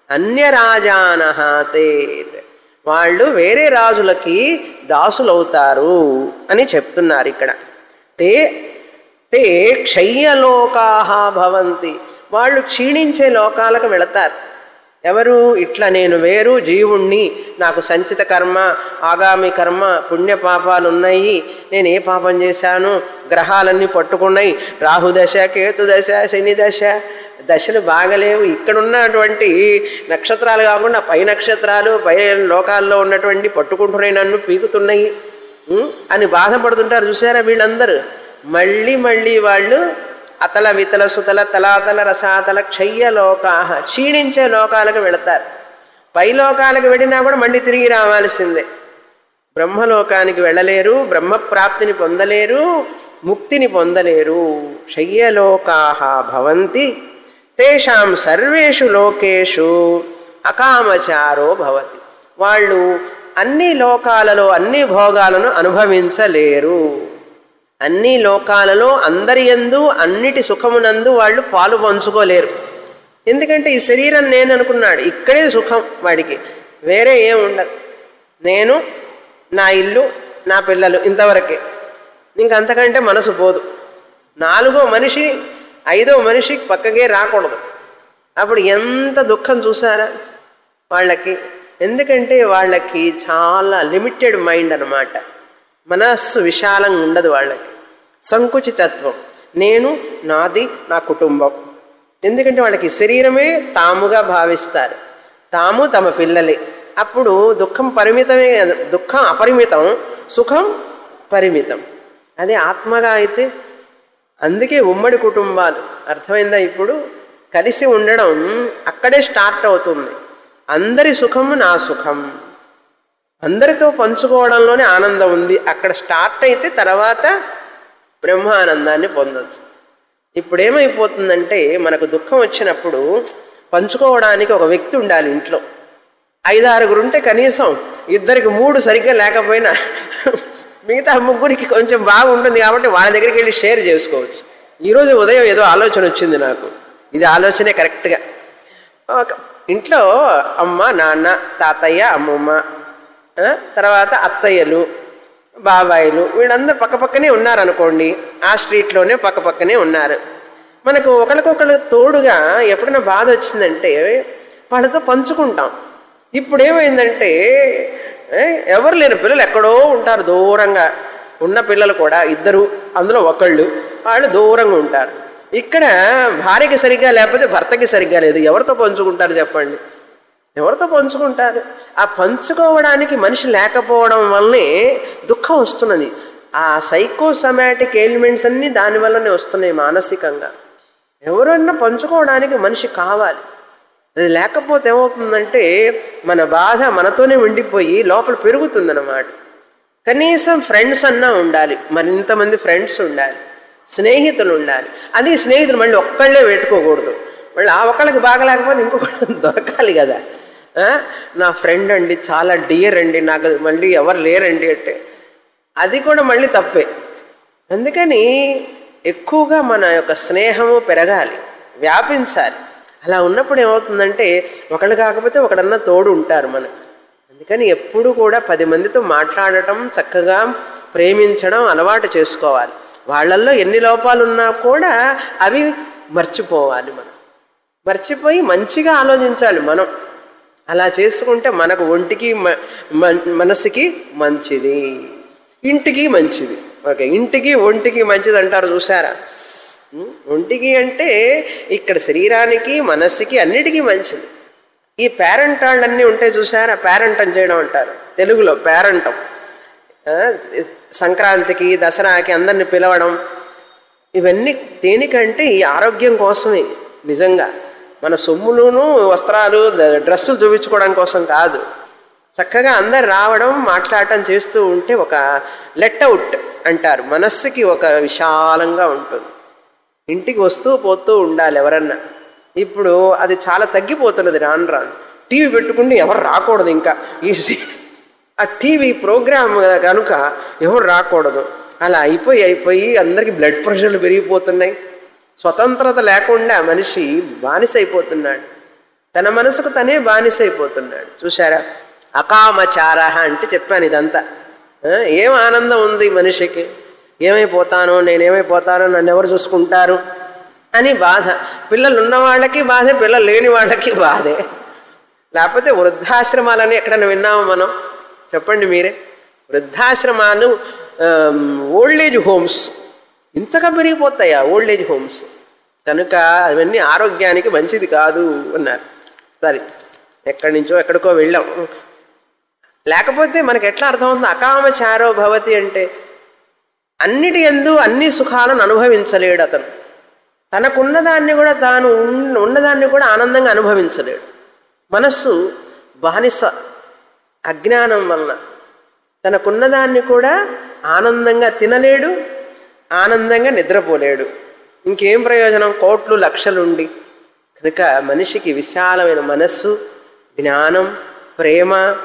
అన్యరాజానహాతే వాళ్ళు వేరే రాజులకి దాసులవుతారు అని చెప్తున్నారు ఇక్కడ తే తే క్షయ్యలోకాహ భవంతి వాళ్ళు క్షీణించే లోకాలకు వెళతారు ఎవరు ఇట్లా నేను వేరు జీవుణ్ణి నాకు సంచిత కర్మ ఆగామి కర్మ పుణ్య పాపాలు ఉన్నాయి నేను ఏ పాపం చేశాను గ్రహాలన్నీ పట్టుకున్నాయి రాహుదశ కేతుదశ శని దశ దశలు బాగలేవు ఇక్కడున్నటువంటి నక్షత్రాలు కాకుండా పై నక్షత్రాలు పై లోకాల్లో ఉన్నటువంటి పట్టుకుంటున్నాయి నన్ను పీకుతున్నాయి ఉం? అని బాధపడుతుంటారు చూసారా వీళ్ళందరూ మళ్ళీ మళ్ళీ వాళ్ళు అతల వితల సుతల తలాతల రసాతల క్షయ్య లోకాహ క్షీణించే లోకాలకు వెళతారు పై లోకాలకు వెళ్ళినా కూడా మళ్ళీ తిరిగి రావాల్సిందే బ్రహ్మలోకానికి వెళ్ళలేరు బ్రహ్మ ప్రాప్తిని పొందలేరు ముక్తిని పొందలేరు క్షయ్యలోకాహ భవంతి తేషాం సర్వేషు లోకేషు అకామచారో భవతి వాళ్ళు అన్ని లోకాలలో అన్ని భోగాలను అనుభవించలేరు అన్ని లోకాలలో అందరి యందు అన్నిటి సుఖమునందు వాళ్ళు పాలు పంచుకోలేరు ఎందుకంటే ఈ శరీరం నేను అనుకున్నాడు ఇక్కడే సుఖం వాడికి వేరే ఏం ఉండదు నేను నా ఇల్లు నా పిల్లలు ఇంతవరకే ఇంకంతకంటే మనసు పోదు నాలుగో మనిషి ఐదో మనిషి పక్కకే రాకూడదు అప్పుడు ఎంత దుఃఖం చూసారా వాళ్ళకి ఎందుకంటే వాళ్ళకి చాలా లిమిటెడ్ మైండ్ అనమాట మనస్సు విశాలంగా ఉండదు వాళ్ళకి సంకుచితత్వం నేను నాది నా కుటుంబం ఎందుకంటే వాళ్ళకి శరీరమే తాముగా భావిస్తారు తాము తమ పిల్లలే అప్పుడు దుఃఖం పరిమితమే దుఃఖం అపరిమితం సుఖం పరిమితం అదే ఆత్మగా అయితే అందుకే ఉమ్మడి కుటుంబాలు అర్థమైందా ఇప్పుడు కలిసి ఉండడం అక్కడే స్టార్ట్ అవుతుంది అందరి సుఖము నా సుఖం అందరితో పంచుకోవడంలోనే ఆనందం ఉంది అక్కడ స్టార్ట్ అయితే తర్వాత బ్రహ్మానందాన్ని పొందొచ్చు ఇప్పుడు ఏమైపోతుందంటే మనకు దుఃఖం వచ్చినప్పుడు పంచుకోవడానికి ఒక వ్యక్తి ఉండాలి ఇంట్లో ఐదారుగురు ఉంటే కనీసం ఇద్దరికి మూడు సరిగ్గా లేకపోయినా మిగతా ముగ్గురికి కొంచెం బాగుంటుంది కాబట్టి వాళ్ళ దగ్గరికి వెళ్ళి షేర్ చేసుకోవచ్చు ఈరోజు ఉదయం ఏదో ఆలోచన వచ్చింది నాకు ఇది ఆలోచనే కరెక్ట్గా ఒక ఇంట్లో అమ్మ నాన్న తాతయ్య అమ్మమ్మ ఆ, తర్వాత అత్తయ్యలు బాబాయిలు వీళ్ళందరూ పక్కపక్కనే ఉన్నారనుకోండి ఆ స్ట్రీట్లోనే పక్కపక్కనే ఉన్నారు మనకు ఒకరికొకరు తోడుగా ఎప్పుడైనా బాధ వచ్చిందంటే వాళ్ళతో పంచుకుంటాం ఇప్పుడు ఏమైందంటే ఏ, ఎవరు లేరు పిల్లలు ఎక్కడో ఉంటారు దూరంగా ఉన్న పిల్లలు కూడా ఇద్దరు అందులో ఒకళ్ళు వాళ్ళు దూరంగా ఉంటారు ఇక్కడ భార్యకి సరిగ్గా లేకపోతే భర్తకి సరిగ్గా లేదు ఎవరితో పంచుకుంటారు చెప్పండి ఎవరితో పంచుకుంటారు ఆ పంచుకోవడానికి మనిషి లేకపోవడం వల్లనే దుఃఖం వస్తున్నది ఆ సైకోసమాటిక్ ఎలిమెంట్స్ అన్నీ దానివల్లనే వస్తున్నాయి మానసికంగా ఎవరన్నా పంచుకోవడానికి మనిషి కావాలి అది లేకపోతే ఏమవుతుందంటే మన బాధ మనతోనే ఉండిపోయి లోపల పెరుగుతుందన్నమాట కనీసం ఫ్రెండ్స్ అన్నా ఉండాలి మరింతమంది ఫ్రెండ్స్ ఉండాలి స్నేహితులు ఉండాలి అది స్నేహితులు మళ్ళీ ఒక్కళ్ళే పెట్టుకోకూడదు మళ్ళీ ఆ ఒక్కళ్ళకి బాగా లేకపోతే ఇంకొకటి దొరకాలి కదా ఆ? నా ఫ్రెండ్ అండి చాలా డియర్ అండి నాకు మళ్ళీ ఎవరు లేరండి అంటే అది కూడా మళ్ళీ తప్పే అందుకని ఎక్కువగా మన యొక్క స్నేహము పెరగాలి వ్యాపించాలి అలా ఉన్నప్పుడు ఏమవుతుందంటే ఒకళ్ళు కాకపోతే ఒకడన్నా తోడు ఉంటారు మనకు అందుకని ఎప్పుడు కూడా పది మందితో మాట్లాడటం చక్కగా ప్రేమించడం అలవాటు చేసుకోవాలి వాళ్ళల్లో ఎన్ని లోపాలు ఉన్నా కూడా అవి మర్చిపోవాలి మనం మర్చిపోయి మంచిగా ఆలోచించాలి మనం అలా చేసుకుంటే మనకు ఒంటికి మ- మ- మనసుకి మంచిది ఇంటికి మంచిది ఓకే ఇంటికి ఒంటికి మంచిది అంటారు చూసారా ఉం? ఒంటికి అంటే ఇక్కడ శరీరానికి మనస్సుకి అన్నిటికీ మంచిది ఈ పేరెంటాళ్ళన్నీ ఉంటాయి చూసారా పేరెంటం చేయడం అంటారు తెలుగులో పేరెంటం ఆ, సంక్రాంతికి దసరాకి అందరిని పిలవడం ఇవన్నీ దేనికంటే ఈ ఆరోగ్యం కోసమే నిజంగా మన సొమ్ములును వస్త్రాలు ద- డ్రెస్సులు చూపించుకోవడం కోసం కాదు చక్కగా అందరు రావడం మాట్లాడటం చేస్తూ ఉంటే ఒక లెట్ అవుట్ అంటారు మనస్సుకి ఒక విశాలంగా ఉంటుంది ఇంటికి వస్తూ పోతూ ఉండాలి ఎవరన్నా ఇప్పుడు అది చాలా తగ్గిపోతున్నది రాను రాను టీవీ పెట్టుకుంటే ఎవరు రాకూడదు ఇంకా ఈ సి- ఆ టీవీ ప్రోగ్రామ్ కనుక ఎవరు రాకూడదు అలా అయిపోయి అయిపోయి అందరికి బ్లడ్ ప్రెషర్లు పెరిగిపోతున్నాయి స్వతంత్రత లేకుండా మనిషి బానిస అయిపోతున్నాడు తన మనసుకు తనే బానిస అయిపోతున్నాడు చూసారా అకామచార అంటే చెప్పాను ఇదంతా ఆ, ఏం ఆనందం ఉంది మనిషికి ఏమైపోతాను నేనేమైపోతాను నన్ను ఎవరు చూసుకుంటారు అని బాధ పిల్లలు ఉన్న వాళ్ళకి బాధే పిల్లలు లేని వాళ్ళకి బాధే లేకపోతే వృద్ధాశ్రమాలని ఎక్కడైనా విన్నామా మనం చెప్పండి మీరే వృద్ధాశ్రమాలు ఓల్డ్ ఏజ్ హోమ్స్ ఇంతగా పెరిగిపోతాయా ఓల్డ్ ఏజ్ హోమ్స్ కనుక అవన్నీ ఆరోగ్యానికి మంచిది కాదు అన్నారు సరే ఎక్కడి నుంచో ఎక్కడికో వెళ్ళాం లేకపోతే మనకి ఎట్లా అర్థమవుతుంది అకామచారో భవతి అంటే అన్నిటి ఎందు అన్ని సుఖాలను అనుభవించలేడు అతను తనకున్నదాన్ని కూడా తాను ఉన్న ఉన్నదాన్ని కూడా ఆనందంగా అనుభవించలేడు మనస్సు బానిస అజ్ఞానం వలన తనకున్నదాన్ని కూడా ఆనందంగా తినలేడు ఆనందంగా నిద్రపోలేడు ఇంకేం ప్రయోజనం కోట్లు లక్షలుండి కనుక మనిషికి విశాలమైన మనస్సు జ్ఞానం ప్రేమ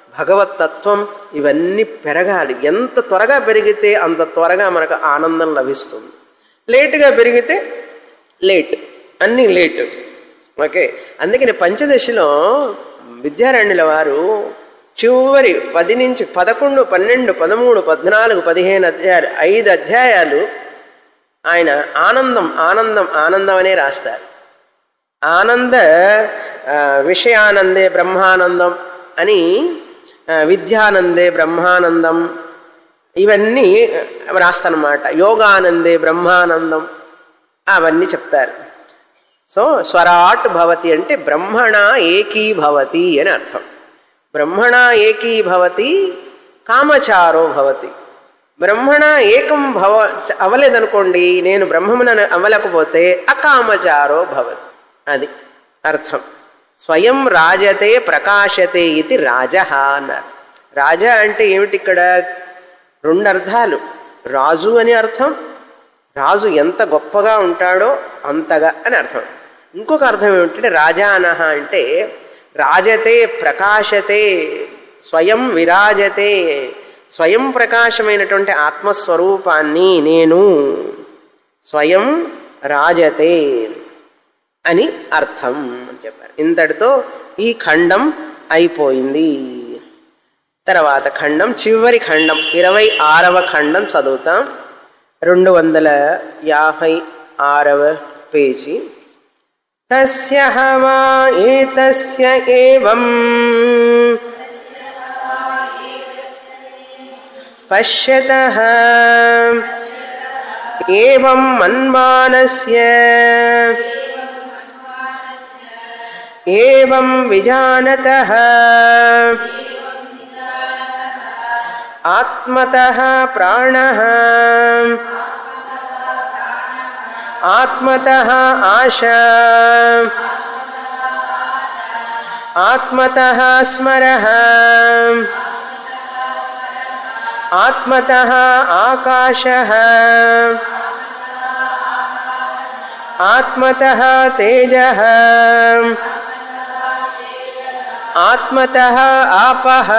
భగవతత్వం ఇవన్నీ పెరగాలి ఎంత త్వరగా పెరిగితే అంత త్వరగా మనకు ఆనందం లభిస్తుంది లేటుగా పెరిగితే లేట్ అన్నీ లేట్ ఓకే అందుకని పంచదశలో విద్యారణ్యుల వారు చివరి పది నుంచి పదకొండు పన్నెండు పదమూడు పద్నాలుగు పదిహేను అధ్యాయాలు ఐదు అధ్యాయాలు ఆయన ఆనందం ఆనందం ఆనందం అనే రాస్తారు ఆనంద ఆ, విషయానందే బ్రహ్మానందం అని ఆ, విద్యానందే బ్రహ్మానందం ఇవన్నీ రాస్తానమాట యోగానందే బ్రహ్మానందం అవన్నీ చెప్తారు సో స్వరాట్ భవతి అంటే బ్రహ్మణ ఏకీభవతి అని అర్థం బ్రహ్మణ ఏకీభవతి కామచారో భవతి బ్రహ్మణ ఏకం భవ అవలేదనుకోండి నేను బ్రహ్మమున అవ్వలేకపోతే అకామచారో భవతి అది అర్థం స్వయం రాజతే ప్రకాశతే ఇది రాజ అన్నారు రాజ అంటే ఏమిటి ఇక్కడ రెండు అర్థాలు రాజు అని అర్థం రాజు ఎంత గొప్పగా ఉంటాడో అంతగా అని అర్థం ఇంకొక అర్థం ఏమిటంటే రాజానహ అంటే రాజతే ప్రకాశతే స్వయం విరాజతే స్వయం ప్రకాశమైనటువంటి ఆత్మస్వరూపాన్ని నేను స్వయం రాజతే అని అర్థం అని చెప్పారు ఇంతటితో ఈ ఖండం అయిపోయింది తర్వాత ఖండం చివరి ఖండం ఇరవై ఆరవ ఖండం చదువుతాం రెండు వందల యాభై ఆరవ పేజీ తస్య వా ఏతస్య ఏవం పశ్యత ఏవం మన్మానస్య ఏవం విజానత ఆత్మతః ప్రాణः ఆత్మతः ఆశా ఆత్మతः స్మరः ఆత్మతः ఆకాశः ఆత్మతः తేజः ఆత్మతः ఆపः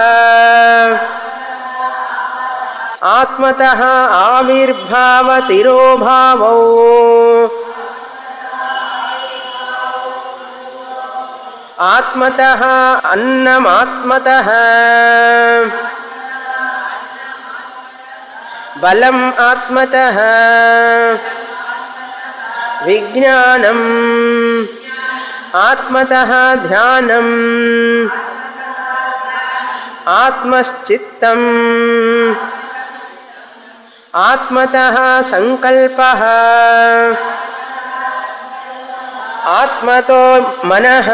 ఆత్మతः ఆవిర్భావతిరోభావౌ ఆత్మతः అన్నమాత్మతः బలం ఆత్మతः విజ్ఞానం ఆత్మతः ధ్యానం ఆత్మశ్చిత్తం ఆత్మతः సంకల్పः ఆత్మతో మనః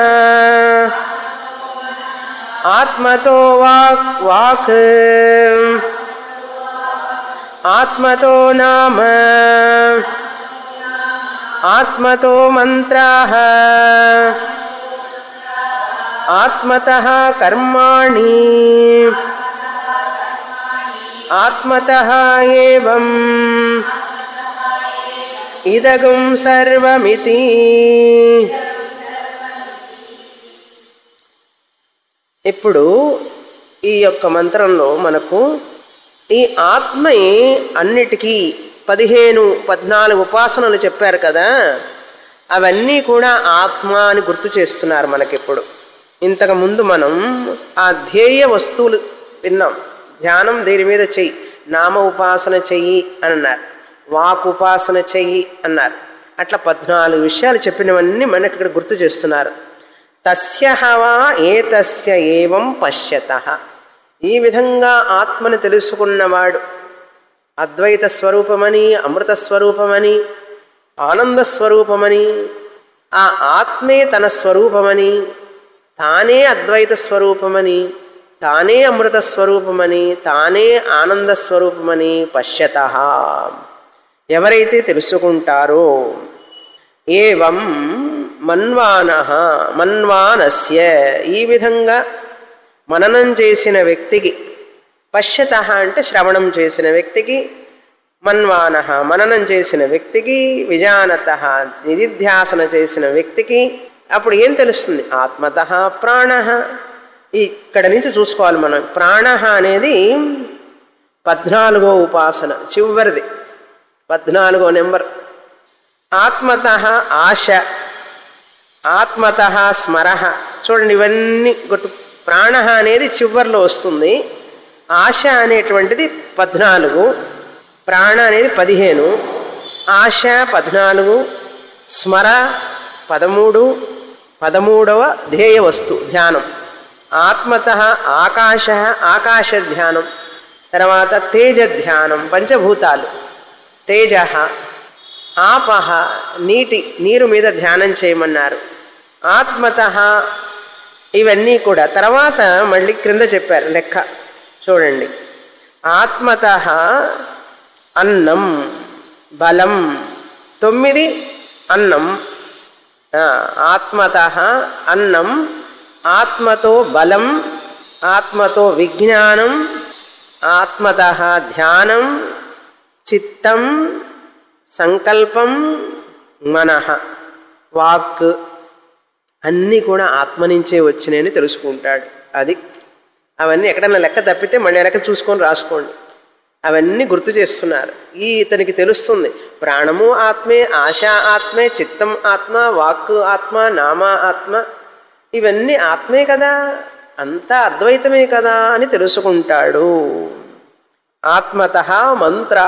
ఆత్మతో వాక్ వాక్ ఆత్మతో నామ ఆత్మతో మంత్రాः ఆత్మతः కర్మాణి ఆత్మతः ఏవం ఇదగుం సర్వమితి ఇప్పుడు ఈ యొక్క మంత్రంలో మనకు ఈ ఆత్మే అన్నిటికీ పదిహేను పద్నాలుగు ఉపాసనలు చెప్పారు కదా అవన్నీ కూడా ఆత్మ అని గుర్తు చేస్తున్నారు మనకిప్పుడు ఇంతకు ముందు మనం ఆ ధ్యేయ వస్తువులు విన్నాం ధ్యానం దీని మీద చెయ్యి నామ ఉపాసన చెయ్యి అని అన్నారు వాక్ ఉపాసన చెయ్యి అన్నారు అట్లా పద్నాలుగు విషయాలు చెప్పినవన్నీ మనకి ఇక్కడ గుర్తు చేస్తున్నారు తస్య హవా ఏతస్య ఏవం పశ్యత ఈ విధంగా ఆత్మని తెలుసుకున్నవాడు అద్వైత స్వరూపమని అమృత స్వరూపమని ఆనంద స్వరూపమని ఆ ఆత్మే తన స్వరూపమని తానే అద్వైత స్వరూపమని తానే అమృత స్వరూపమని తానే ఆనంద స్వరూపమని పశ్యత ఎవరైతే తెలుసుకుంటారో ఏవం మన్వాన మన్వానస్య ఈ విధంగా మననం చేసిన వ్యక్తికి పశ్యత అంటే శ్రవణం చేసిన వ్యక్తికి మన్వాన మననం చేసిన వ్యక్తికి విజానత నిధిధ్యాసన చేసిన వ్యక్తికి అప్పుడు ఏం తెలుస్తుంది ఆత్మత ప్రాణ ఇక్కడ నుంచి చూసుకోవాలి మనం ప్రాణ అనేది పద్నాలుగో ఉపాసన చివరిది పద్నాలుగో నెంబర్ ఆత్మత ఆశ ఆత్మత స్మర చూడండి ఇవన్నీ గుర్తు ప్రాణ అనేది చివరిలో వస్తుంది ఆశ అనేటువంటిది పద్నాలుగు ప్రాణ అనేది పదిహేను ఆశ పద్నాలుగు స్మర పదమూడు పదమూడవ ధ్యేయ వస్తు ధ్యానం ఆత్మత ఆకాశ ఆకాశ ధ్యానం తర్వాత తేజ ధ్యానం పంచభూతాలు తేజ ఆపహ నీటి నీరు మీద ధ్యానం చేయమన్నారు ఆత్మత ఇవన్నీ కూడా తర్వాత మళ్ళీ క్రింద చెప్పారు లెక్క చూడండి ఆత్మత అన్నం బలం తొమ్మిది అన్నం ఆత్మత అన్నం ఆత్మతో బలం ఆత్మతో విజ్ఞానం ఆత్మత ధ్యానం చిత్తం సంకల్పం మనః వాక్ అన్నీ కూడా ఆత్మ నుంచే వచ్చినాయని తెలుసుకుంటాడు అది అవన్నీ ఎక్కడన్నా లెక్క తప్పితే మళ్ళీ వెనక చూసుకొని రాసుకోండి అవన్నీ గుర్తు చేస్తున్నారు ఈ ఇతనికి తెలుస్తుంది ప్రాణము ఆత్మే ఆశ ఆత్మే చిత్తం ఆత్మ వాక్ ఆత్మ నామ ఆత్మ ఇవన్నీ ఆత్మే కదా అంతా అద్వైతమే కదా అని తెలుసుకుంటాడు ఆత్మత మంత్రా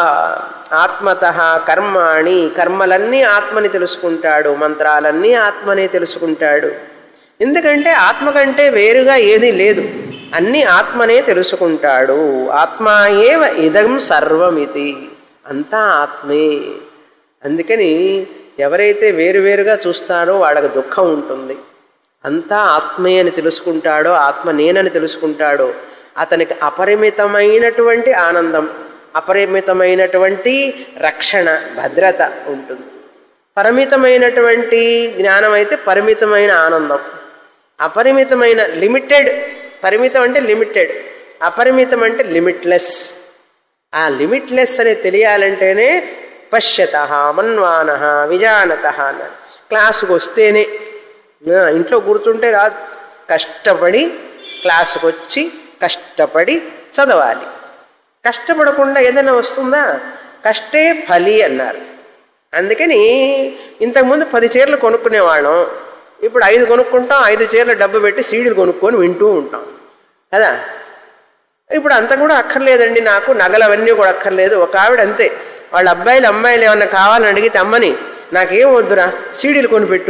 ఆత్మత కర్మాణి కర్మలన్నీ ఆత్మని తెలుసుకుంటాడు మంత్రాలన్నీ ఆత్మనే తెలుసుకుంటాడు ఎందుకంటే ఆత్మ కంటే వేరుగా ఏదీ లేదు అన్ని ఆత్మనే తెలుసుకుంటాడు ఆత్మా ఏవ ఇదం సర్వమితి అంతా ఆత్మే అందుకని ఎవరైతే వేరువేరుగా చూస్తారో వాళ్ళకి దుఃఖం ఉంటుంది అంతా ఆత్మే అని తెలుసుకుంటాడో ఆత్మ నేనని తెలుసుకుంటాడో అతనికి అపరిమితమైనటువంటి ఆనందం అపరిమితమైనటువంటి రక్షణ భద్రత ఉంటుంది పరిమితమైనటువంటి జ్ఞానం అయితే పరిమితమైన ఆనందం అపరిమితమైన లిమిటెడ్ పరిమితం అంటే లిమిటెడ్ అపరిమితం అంటే లిమిట్లెస్ ఆ లిమిట్లెస్ అనేది తెలియాలంటేనే పశ్యత మన్వాన విజానత అన్నారు క్లాసుకు వస్తేనే ఇంట్లో గుర్తుంటే రాదు కష్టపడి క్లాసుకు వచ్చి కష్టపడి చదవాలి కష్టపడకుండా ఏదైనా వస్తుందా కష్టే ఫలి అన్నారు అందుకని ఇంతకుముందు పది చీరలు కొనుక్కునేవాళ్ళం ఇప్పుడు ఐదు కొనుక్కుంటాం ఐదు చీరల డబ్బు పెట్టి సీడీలు కొనుక్కొని వింటూ ఉంటాం కదా ఇప్పుడు అంత కూడా అక్కర్లేదండి నాకు నగలు అవన్నీ కూడా అక్కర్లేదు ఒక ఆవిడ అంతే వాళ్ళ అబ్బాయిలు అమ్మాయిలు ఏమన్నా కావాలని అడిగితే అమ్మని నాకేం వద్దురా సీడీలు కొనిపెట్టు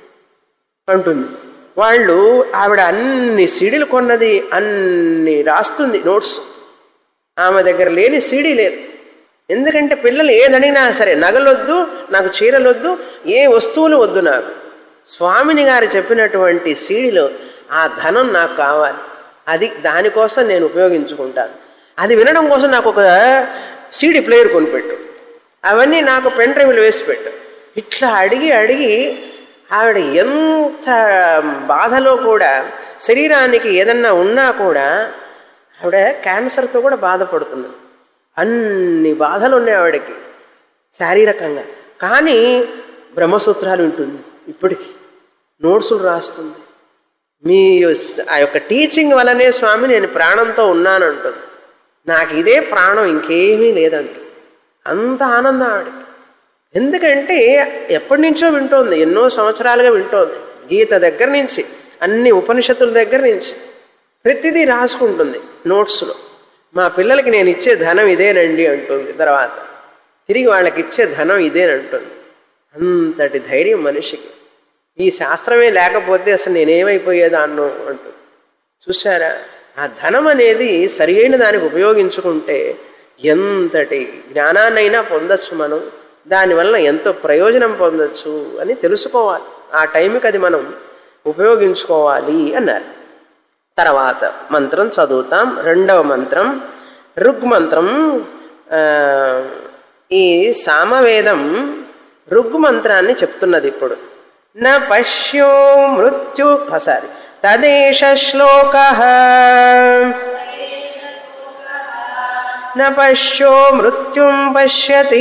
అంటుంది వాళ్ళు ఆవిడ అన్ని సీడీలు కొన్నది అన్ని రాస్తుంది నోట్స్ ఆమె దగ్గర లేని సీడీ లేదు ఎందుకంటే పిల్లలు ఏదడిగినా సరే నగలొద్దు నాకు చీరలొద్దు ఏ వస్తువులు వద్దు నాకు స్వామిని గారు చెప్పినటువంటి సీడీలో ఆ ధనం నాకు కావాలి అది దానికోసం నేను ఉపయోగించుకుంటాను అది వినడం కోసం నాకు ఒక సీడీ ప్లేయర్ కొనిపెట్టు అవన్నీ నాకు పెన్ డ్రైవ్లు వేసి పెట్టు ఇట్లా అడిగి అడిగి ఆవిడ ఎంత బాధలో కూడా శరీరానికి ఏదన్నా ఉన్నా కూడా ఆవిడ క్యాన్సర్తో కూడా బాధపడుతున్నది అన్ని బాధలు ఉన్నాయి ఆవిడకి శారీరకంగా కానీ బ్రహ్మసూత్రాలు ఉంటుంది ఇప్పటికీ నోట్సులు రాస్తుంది మీ ఆ యొక్క టీచింగ్ వల్లనే స్వామి నేను ప్రాణంతో ఉన్నానంటుంది నాకు ఇదే ప్రాణం ఇంకేమీ లేదంటు అంత ఆనందం ఆవిడకి ఎందుకంటే ఎప్పటి నుంచో వింటోంది ఎన్నో సంవత్సరాలుగా వింటోంది గీత దగ్గర నుంచి అన్ని ఉపనిషత్తుల దగ్గర నుంచి ప్రతిదీ రాసుకుంటుంది నోట్స్లో మా పిల్లలకి నేను ఇచ్చే ధనం ఇదేనండి అంటుంది తర్వాత తిరిగి వాళ్ళకి ఇచ్చే ధనం ఇదేనంటుంది అంతటి ధైర్యం మనిషికి ఈ శాస్త్రమే లేకపోతే అసలు నేనేమైపోయేదాన్ను అంటుంది చూసారా ఆ ధనం అనేది సరియైన దానికి ఉపయోగించుకుంటే ఎంతటి జ్ఞానాన్నైనా పొందొచ్చు మనం దానివల్ల ఎంతో ప్రయోజనం పొందొచ్చు అని తెలుసుకోవాలి ఆ టైంకి అది మనం ఉపయోగించుకోవాలి అన్నారు తర్వాత మంత్రం చదువుతాం రెండవ మంత్రం ఋగ్ మంత్రం ఈ సామవేదం ఋగ్ మంత్రాన్ని చెప్తున్నది ఇప్పుడు న పశ్యో మృత్యు సారీ తదేశ శ్లోక న పశ్యో మృత్యుం పశ్యతి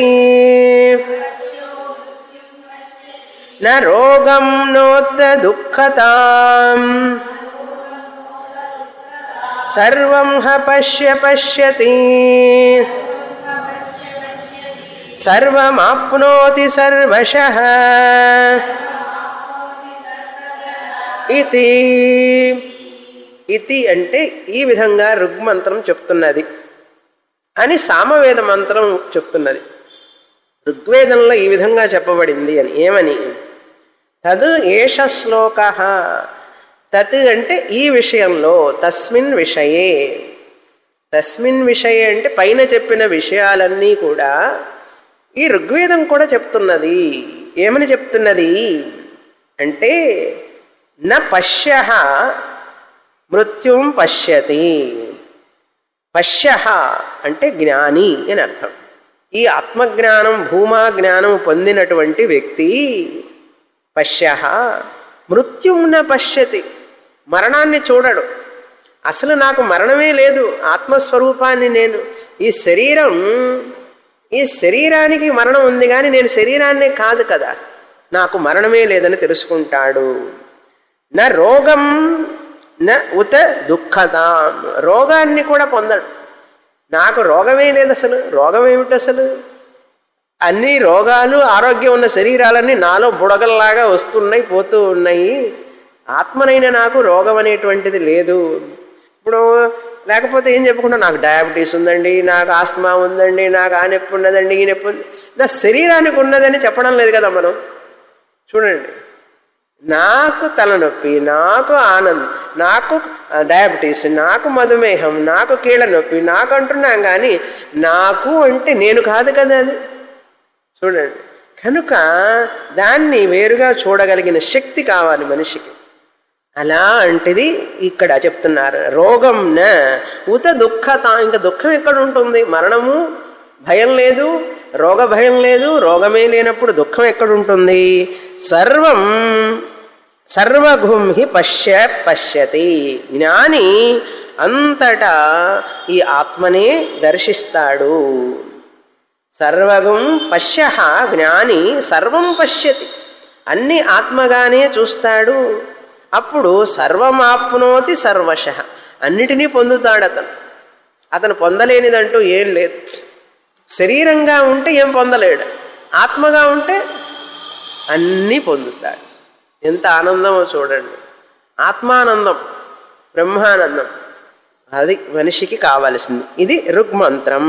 న రోగం నోత్త దుఃఖతాం సర్వం హ పశ్య పశ్యతి సర్వమాప్నోతి సర్వశ ఇది ఇది అంటే ఈ విధంగా ఋగ్మంత్రం చెప్తున్నది అని సామవేద మంత్రం చెప్తున్నది ఋగ్వేదంలో ఈ విధంగా చెప్పబడింది అని ఏమని తద్ ఏష శ్లోక తత్ అంటే ఈ విషయంలో తస్మిన్ విషయే తస్మిన్ విషయే అంటే పైన చెప్పిన విషయాలన్నీ కూడా ఈ ఋగ్వేదం కూడా చెప్తున్నది ఏమని చెప్తున్నది అంటే న పశ్య మృత్యుం పశ్యతి పశ్య అంటే జ్ఞాని అని అర్థం ఈ ఆత్మజ్ఞానం భూమా జ్ఞానం పొందినటువంటి వ్యక్తి పశ్య మృత్యుం న పశ్యతి మరణాన్ని చూడడు అసలు నాకు మరణమే లేదు ఆత్మస్వరూపాన్ని నేను ఈ శరీరం ఈ శరీరానికి మరణం ఉంది కానీ నేను శరీరాన్నే కాదు కదా నాకు మరణమే లేదని తెలుసుకుంటాడు నా రోగం న ఉత దుఃఖతాం రోగాన్ని కూడా పొందడు నాకు రోగమే లేదు అసలు రోగం ఏమిటి అసలు అన్ని రోగాలు ఆరోగ్యం ఉన్న శరీరాలన్నీ నాలో బుడగల్లాగా వస్తున్నాయి పోతూ ఉన్నాయి ఆత్మనైన నాకు రోగం అనేటువంటిది లేదు ఇప్పుడు లేకపోతే ఏం చెప్పుకుంటా నాకు డయాబెటీస్ ఉందండి నాకు ఆస్తమా ఉందండి నాకు ఆ నొప్పి ఉన్నదండి ఈ నొప్పి ఉంది నా శరీరానికి ఉన్నదని చెప్పడం లేదు కదా మనం చూడండి నాకు తలనొప్పి నాకు ఆనందం నాకు డయాబెటీస్ నాకు మధుమేహం నాకు కీళ్ళ నొప్పి నాకు అంటున్నాం కానీ నాకు అంటే నేను కాదు కదా అది చూడండి కనుక దాన్ని వేరుగా చూడగలిగిన శక్తి కావాలి మనిషికి అలా అంటేది ఇక్కడ చెప్తున్నారు రోగం న ఉత దుఃఖత ఇంకా దుఃఖం ఎక్కడ ఉంటుంది మరణము భయం లేదు రోగ భయం లేదు రోగమే లేనప్పుడు దుఃఖం ఎక్కడుంటుంది సర్వం సర్వగుం హి పశ్య పశ్యతి జ్ఞాని అంతటా ఈ ఆత్మనే దర్శిస్తాడు సర్వగం పశ్య జ్ఞాని సర్వం పశ్యతి అన్ని ఆత్మగానే చూస్తాడు అప్పుడు సర్వమాప్నోతి సర్వశ అన్నిటినీ పొందుతాడు అతను అతను పొందలేనిదంటూ ఏం లేదు శరీరంగా ఉంటే ఏం పొందలేడు ఆత్మగా ఉంటే అన్నీ పొందుతాడు ఎంత ఆనందమో చూడండి ఆత్మానందం బ్రహ్మానందం అది మనిషికి కావలసింది ఇది ఋగ్మంత్రం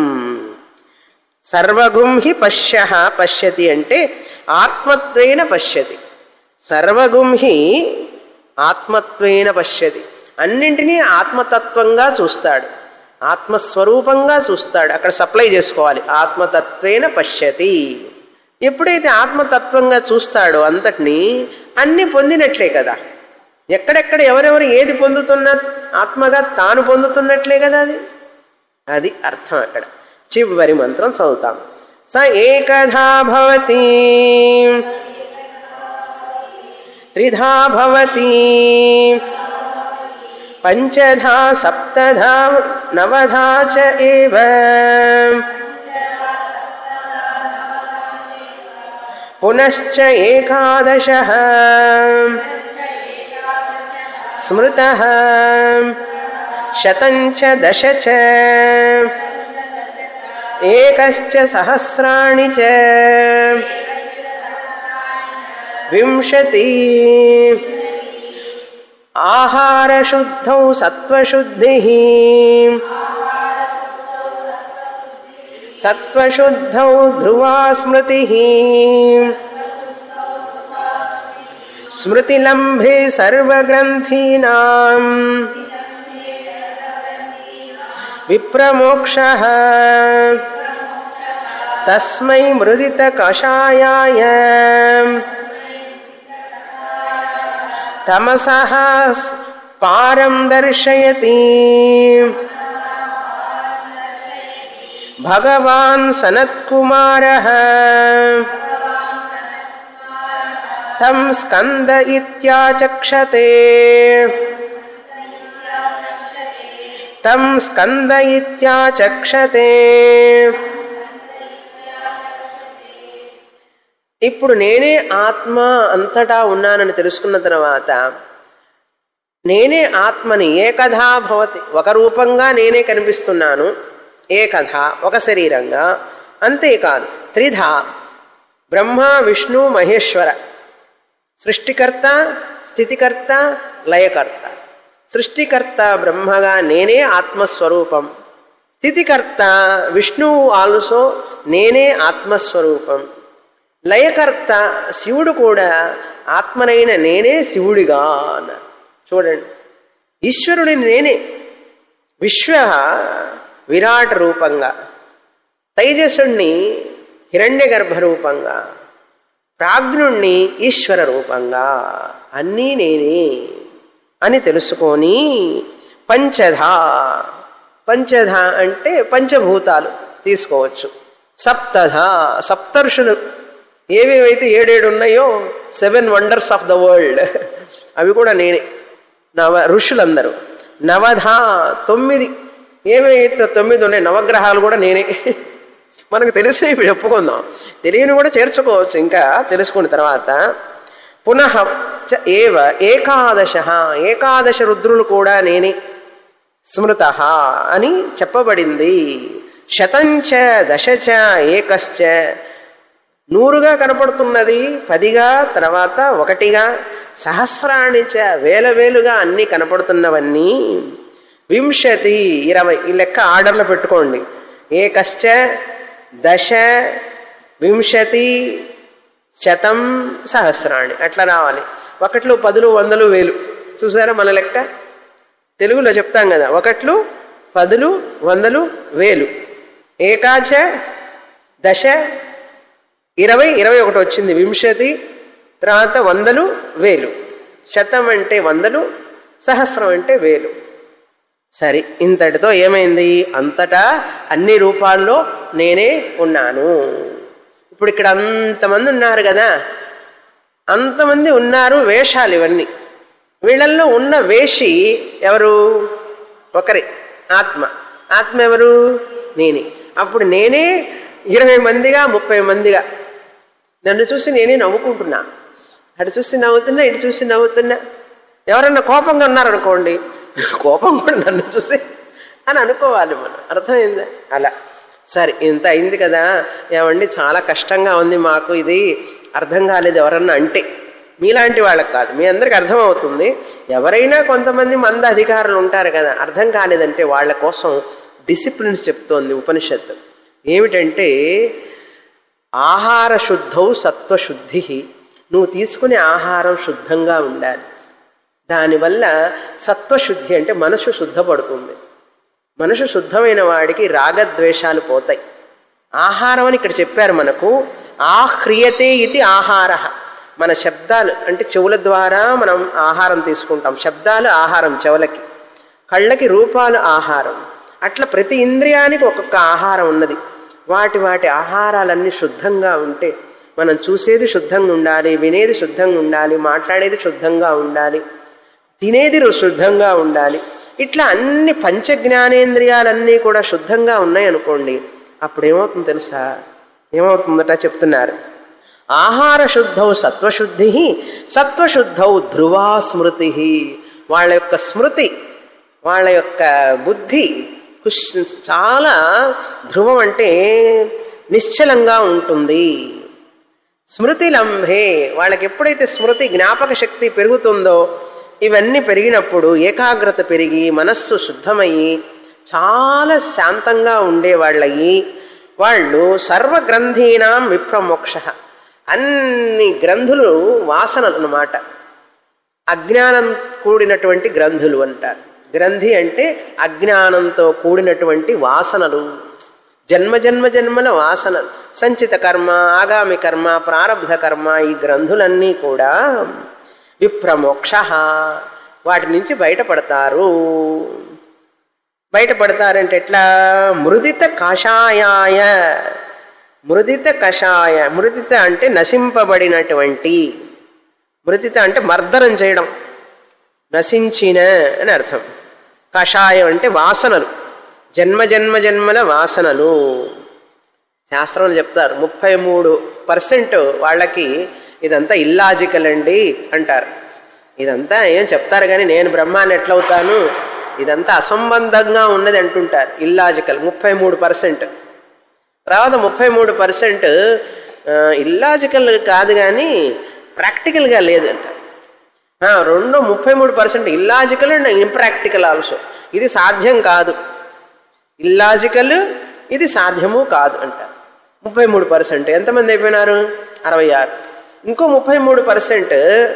సర్వగుం హి పశ్య పశ్యతి అంటే ఆత్మత్వేన పశ్యతి సర్వగుం హి ఆత్మత్వేన పశ్యతి అన్నింటినీ ఆత్మతత్వంగా చూస్తాడు ఆత్మస్వరూపంగా చూస్తాడు అక్కడ సప్లై చేసుకోవాలి ఆత్మతత్వేన పశ్యతి ఎప్పుడైతే ఆత్మతత్వంగా చూస్తాడో అంతటినీ అన్ని పొందినట్లే కదా ఎక్కడెక్కడ ఎవరెవరు ఏది పొందుతున్నా ఆత్మగా తాను పొందుతున్నట్లే కదా అది అది అర్థం అక్కడ చివరి మంత్రం చదువుతాం స ఏకధా భవతి త్రిధా భవతి పంచధా సప్తధా నవధా చ ఏవ పునశ్చ ఏకాదశ స్మృత శతంచ దశ చ ఏకశ్చ సహస్రాణి చ వింశతి ఆహారశుద్ధౌ సత్వశుద్ధి సత్వశుద్ధౌ ధ్రువా స్మృతి స్మృతిలంభే సర్వగ్రంథీనాం విప్రమోక్ష తస్మై మృదిత కషాయాయ తమసః పారం దర్శయతి భగవాన్ సనత్కుమారः తం స్కంద ఇత్యాచక్షతే తం స్కంద ఇత్యాచక్షతే ఇప్పుడు నేనే ఆత్మ అంతటా ఉన్నానని తెలుసుకున్న తర్వాత నేనే ఆత్మని ఏకథా భవతి ఒక రూపంగా నేనే కనిపిస్తున్నాను ఏకథ ఒక శరీరంగా అంతేకాదు త్రిధ బ్రహ్మ విష్ణు మహేశ్వర సృష్టికర్త స్థితికర్త లయకర్త సృష్టికర్త బ్రహ్మగా నేనే ఆత్మస్వరూపం స్థితికర్త విష్ణువు ఆల్సో నేనే ఆత్మస్వరూపం లయకర్త శివుడు కూడా ఆత్మనైన నేనే శివుడిగా అన్నారు చూడండి ఈశ్వరుడిని నేనే విశ్వ విరాట్ రూపంగా తైజసుణ్ణి హిరణ్య గర్భ రూపంగా ప్రాజ్ఞుణ్ణి ఈశ్వర రూపంగా అన్నీ నేనే అని తెలుసుకొని పంచధ పంచధ అంటే పంచభూతాలు తీసుకోవచ్చు సప్తధ సప్తర్షులు ఏవేవైతే ఏడేడు ఉన్నాయో seven wonders of the world అవి కూడా నేనే నవ ఋషులందరూ నవధ తొమ్మిది ఏవైతే తొమ్మిది ఉన్నాయి నవగ్రహాలు కూడా నేనే మనకు తెలిసినవి ఇప్పుడు చెప్పుకుందాం తెలియని కూడా చేర్చుకోవచ్చు ఇంకా తెలుసుకున్న తర్వాత పునః చ ఏవ ఏకాదశ ఏకాదశ రుద్రులు కూడా నేనే స్మృత అని చెప్పబడింది శతంచ దశచ ఏకశ్చ నూరుగా కనపడుతున్నది పదిగా తర్వాత ఒకటిగా సహస్రాణిచ వేల వేలుగా అన్నీ కనపడుతున్నవన్నీ వింశతి ఇరవై ఈ లెక్క ఆర్డర్లో పెట్టుకోండి ఏకశ్చ దశ వింశతి శతం సహస్రాణి అట్లా రావాలి ఒకట్లు పదులు వందలు వేలు చూసారా మన లెక్క తెలుగులో చెప్తాం కదా ఒకట్లు పదులు వందలు వేలు ఏకాచ దశ ఇరవై ఇరవై ఒకటి వచ్చింది వింశతి తర్వాత వందలు వేలు శతం అంటే వందలు సహస్రం అంటే వేలు సరే ఇంతటితో ఏమైంది అంతటా అన్ని రూపాల్లో నేనే ఉన్నాను ఇప్పుడు ఇక్కడ అంతమంది ఉన్నారు కదా అంతమంది ఉన్నారు వేషాలు ఇవన్నీ వీళ్ళల్లో ఉన్న వేషి ఎవరు ఒకరే ఆత్మ ఆత్మ ఎవరు నేనే అప్పుడు నేనే ఇరవై మందిగా ముప్పై మందిగా నన్ను చూసి నేనే నవ్వుకుంటున్నా అటు చూసి నవ్వుతున్నా ఇటు చూసి నవ్వుతున్నా ఎవరన్నా కోపంగా ఉన్నారనుకోండి కోపం కూడా నన్ను చూసి అని అనుకోవాలి మనం అర్థమైందా అలా సరే ఇంత అయింది కదా ఏమండి చాలా కష్టంగా ఉంది మాకు ఇది అర్థం కాలేదు ఎవరన్నా అంటే మీలాంటి వాళ్ళకి కాదు మీ అందరికి అర్థమవుతుంది ఎవరైనా కొంతమంది మంద అధికారులు ఉంటారు కదా అర్థం కాలేదంటే వాళ్ళ కోసం డిసిప్లిన్స్ చెప్తోంది ఉపనిషత్తు ఏమిటంటే ఆహార శుద్ధౌ సత్వశుద్ధి నువ్వు తీసుకునే ఆహారం శుద్ధంగా ఉండాలి దానివల్ల సత్వశుద్ధి అంటే మనసు శుద్ధపడుతుంది మనసు శుద్ధమైన వాడికి రాగద్వేషాలు పోతాయి ఆహారం అని ఇక్కడ చెప్పారు మనకు ఆహ్రియతే ఇది ఆహార మన శబ్దాలు అంటే చెవుల ద్వారా మనం ఆహారం తీసుకుంటాం శబ్దాలు ఆహారం చెవులకి కళ్ళకి రూపాలు ఆహారం అట్లా ప్రతి ఇంద్రియానికి ఒక్కొక్క ఆహారం ఉన్నది వాటి వాటి ఆహారాలన్నీ శుద్ధంగా ఉంటే మనం చూసేది శుద్ధంగా ఉండాలి వినేది శుద్ధంగా ఉండాలి మాట్లాడేది శుద్ధంగా ఉండాలి తినేది శుద్ధంగా ఉండాలి ఇట్లా అన్ని పంచ జ్ఞానేంద్రియాలన్నీ కూడా శుద్ధంగా ఉన్నాయి అనుకోండి అప్పుడు ఏమవుతుంది తెలుసా ఏమవుతుందట చెప్తున్నారు ఆహార శుద్ధౌ సత్వశుద్ధి సత్వశుద్ధౌ ధ్రువా స్మృతి వాళ్ళ యొక్క స్మృతి వాళ్ళ యొక్క బుద్ధి కుష్- చాలా ధ్రువం అంటే నిశ్చలంగా ఉంటుంది స్మృతి లంభే వాళ్ళకి ఎప్పుడైతే స్మృతి జ్ఞాపక శక్తి పెరుగుతుందో ఇవన్నీ పెరిగినప్పుడు ఏకాగ్రత పెరిగి మనస్సు శుద్ధమయ్యి చాలా శాంతంగా ఉండేవాళ్ళయి వాళ్ళు సర్వగ్రంథీనాం విప్రమోక్ష అన్ని గ్రంథులు వాసనలు అన్నమాట అజ్ఞానం కూడినటువంటి గ్రంథులు అంటారు గ్రంథి అంటే అజ్ఞానంతో కూడినటువంటి వాసనలు జన్మ జన్మ జన్మల వాసనలు సంచిత కర్మ ఆగామి కర్మ ప్రారబ్ధ కర్మ ఈ గ్రంథులన్నీ కూడా విప్రమోక్ష వాటి నుంచి బయటపడతారు బయటపడతారంటే ఎట్లా మృదిత కషాయాయ మృదిత కషాయ మృదిత అంటే నశింపబడినటువంటి మృదిత అంటే మర్దనం చేయడం నశించిన అని అర్థం కషాయం అంటే వాసనలు జన్మ జన్మ జన్మల వాసనలు శాస్త్రంలో చెప్తారు ముప్పై మూడు పర్సెంట్ వాళ్ళకి ఇదంతా ఇల్లాజికల్ అండి అంటారు ఇదంతా ఏం చెప్తారు కానీ నేను బ్రహ్మాన్ని ఎట్లవుతాను ఇదంతా అసంబంధంగా ఉన్నది అంటుంటారు ఇల్లాజికల్ ముప్పై మూడు పర్సెంట్ తర్వాత ముప్పై మూడు పర్సెంట్ ఇల్లాజికల్ కాదు కానీ ప్రాక్టికల్గా లేదంట ఆ, రెండు ముప్పై మూడు percent illogical and impractical also ఇది సాధ్యం కాదు ఇల్లాజికల్ ఇది సాధ్యము కాదు అంట ముప్పై మూడు పర్సెంట్ ఎంతమంది అయిపోయినారు అరవై ఆరు ఇంకో ముప్పై మూడు పర్సెంట్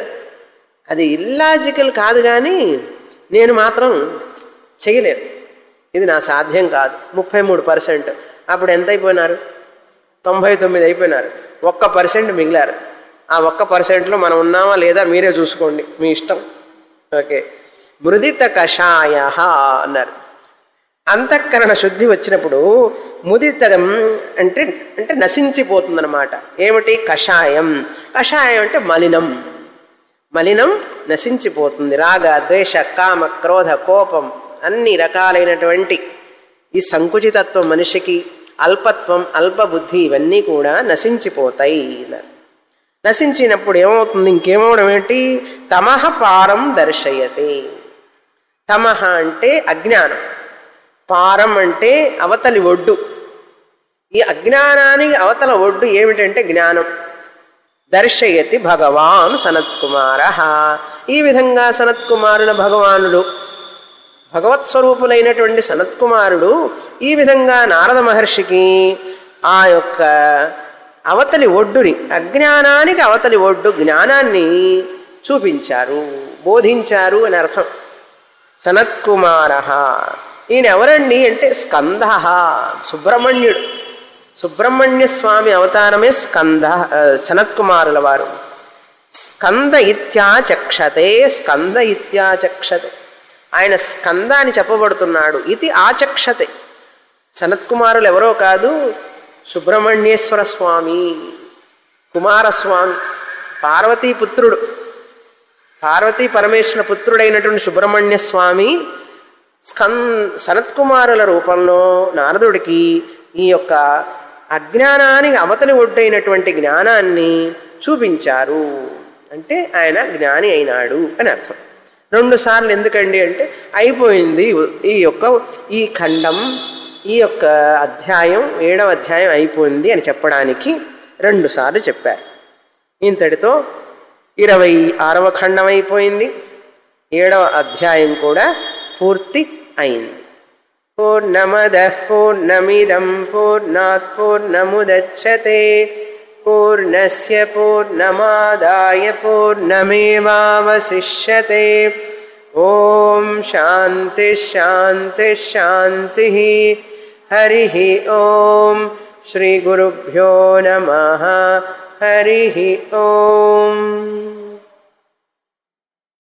అది ఇల్లాజికల్ కాదు కానీ నేను మాత్రం చేయలేను ఇది నా సాధ్యం కాదు ముప్పై మూడు పర్సెంట్ అప్పుడు ఎంత అయిపోయినారు తొంభై తొమ్మిది అయిపోయినారు ఒక్క పర్సెంట్ మిగిలారు ఆ ఒక్క పర్సెంట్లో మనం ఉన్నామా లేదా మీరే చూసుకోండి మీ ఇష్టం ఓకే మృదిత కషాయ అన్నారు అంతఃకరణ శుద్ధి వచ్చినప్పుడు ముదితగం అంటే అంటే నశించిపోతుందన్నమాట ఏమిటి కషాయం కషాయం అంటే మలినం మలినం నశించిపోతుంది రాగ ద్వేష కామ క్రోధ కోపం అన్ని రకాలైనటువంటి ఈ సంకుచితత్వం మనిషికి అల్పత్వం అల్పబుద్ధి ఇవన్నీ కూడా నశించిపోతాయి అన్నారు. నశించినప్పుడు ఏమవుతుంది ఇంకేమవడం ఏంటి తమహ పారం దర్శయతే తమహ అంటే అజ్ఞానం పారం అంటే అవతలి ఒడ్డు ఈ అజ్ఞానానికి అవతల ఒడ్డు ఏమిటంటే జ్ఞానం దర్శయతి భగవాన్ సనత్కుమార ఈ విధంగా సనత్కుమారుల భగవానుడు భగవత్ స్వరూపులైనటువంటి సనత్కుమారుడు ఈ విధంగా నారద మహర్షికి ఆ యొక్క అవతలి ఒడ్డుని అజ్ఞానానికి అవతలి ఒడ్డు జ్ఞానాన్ని చూపించారు బోధించారు అని అర్థం సనత్కుమార ఈయన ఎవరండి అంటే స్కంద సుబ్రహ్మణ్యుడు సుబ్రహ్మణ్య స్వామి అవతారమే స్కంద ఆ, సనత్కుమారుల వారు స్కంద ఇత్యాచక్షతే స్కంద ఇత్యాచక్షతే ఆయన స్కంద అని చెప్పబడుతున్నాడు ఇది ఆచక్షతే సనత్కుమారులు ఎవరో కాదు సుబ్రహ్మణ్యేశ్వర స్వామి కుమారస్వామి పార్వతీ పుత్రుడు పార్వతీ పరమేశ్వర పుత్రుడైనటువంటి సుబ్రహ్మణ్య స్వామి స్కన్ సనత్కుమారుల రూపంలో నారదుడికి ఈ యొక్క అజ్ఞానానికి అవతలి ఒడ్డైనటువంటి జ్ఞానాన్ని చూపించారు అంటే ఆయన జ్ఞాని అయినాడు అని అర్థం రెండు సార్లు ఎందుకండి అంటే అయిపోయింది ఈ యొక్క ఈ ఖండం ఈ యొక్క అధ్యాయం ఏడవ అధ్యాయం అయిపోయింది అని చెప్పడానికి రెండు సార్లు చెప్పారు ఇంతటితో ఇరవై ఆరవ ఖండం అయిపోయింది ఏడవ అధ్యాయం కూడా పూర్తి అయింది పూర్ణమద పూర్ణమిదం పూర్ణాత్ పూర్ణముదచ్చతే పూర్ణస్య పూర్ణమాదాయ పూర్ణమేవావశిష్యతే ఓం శాంతి శాంతి శాంతి హరి ఓం శ్రీ గురుభ్యో నమ హరి ఓం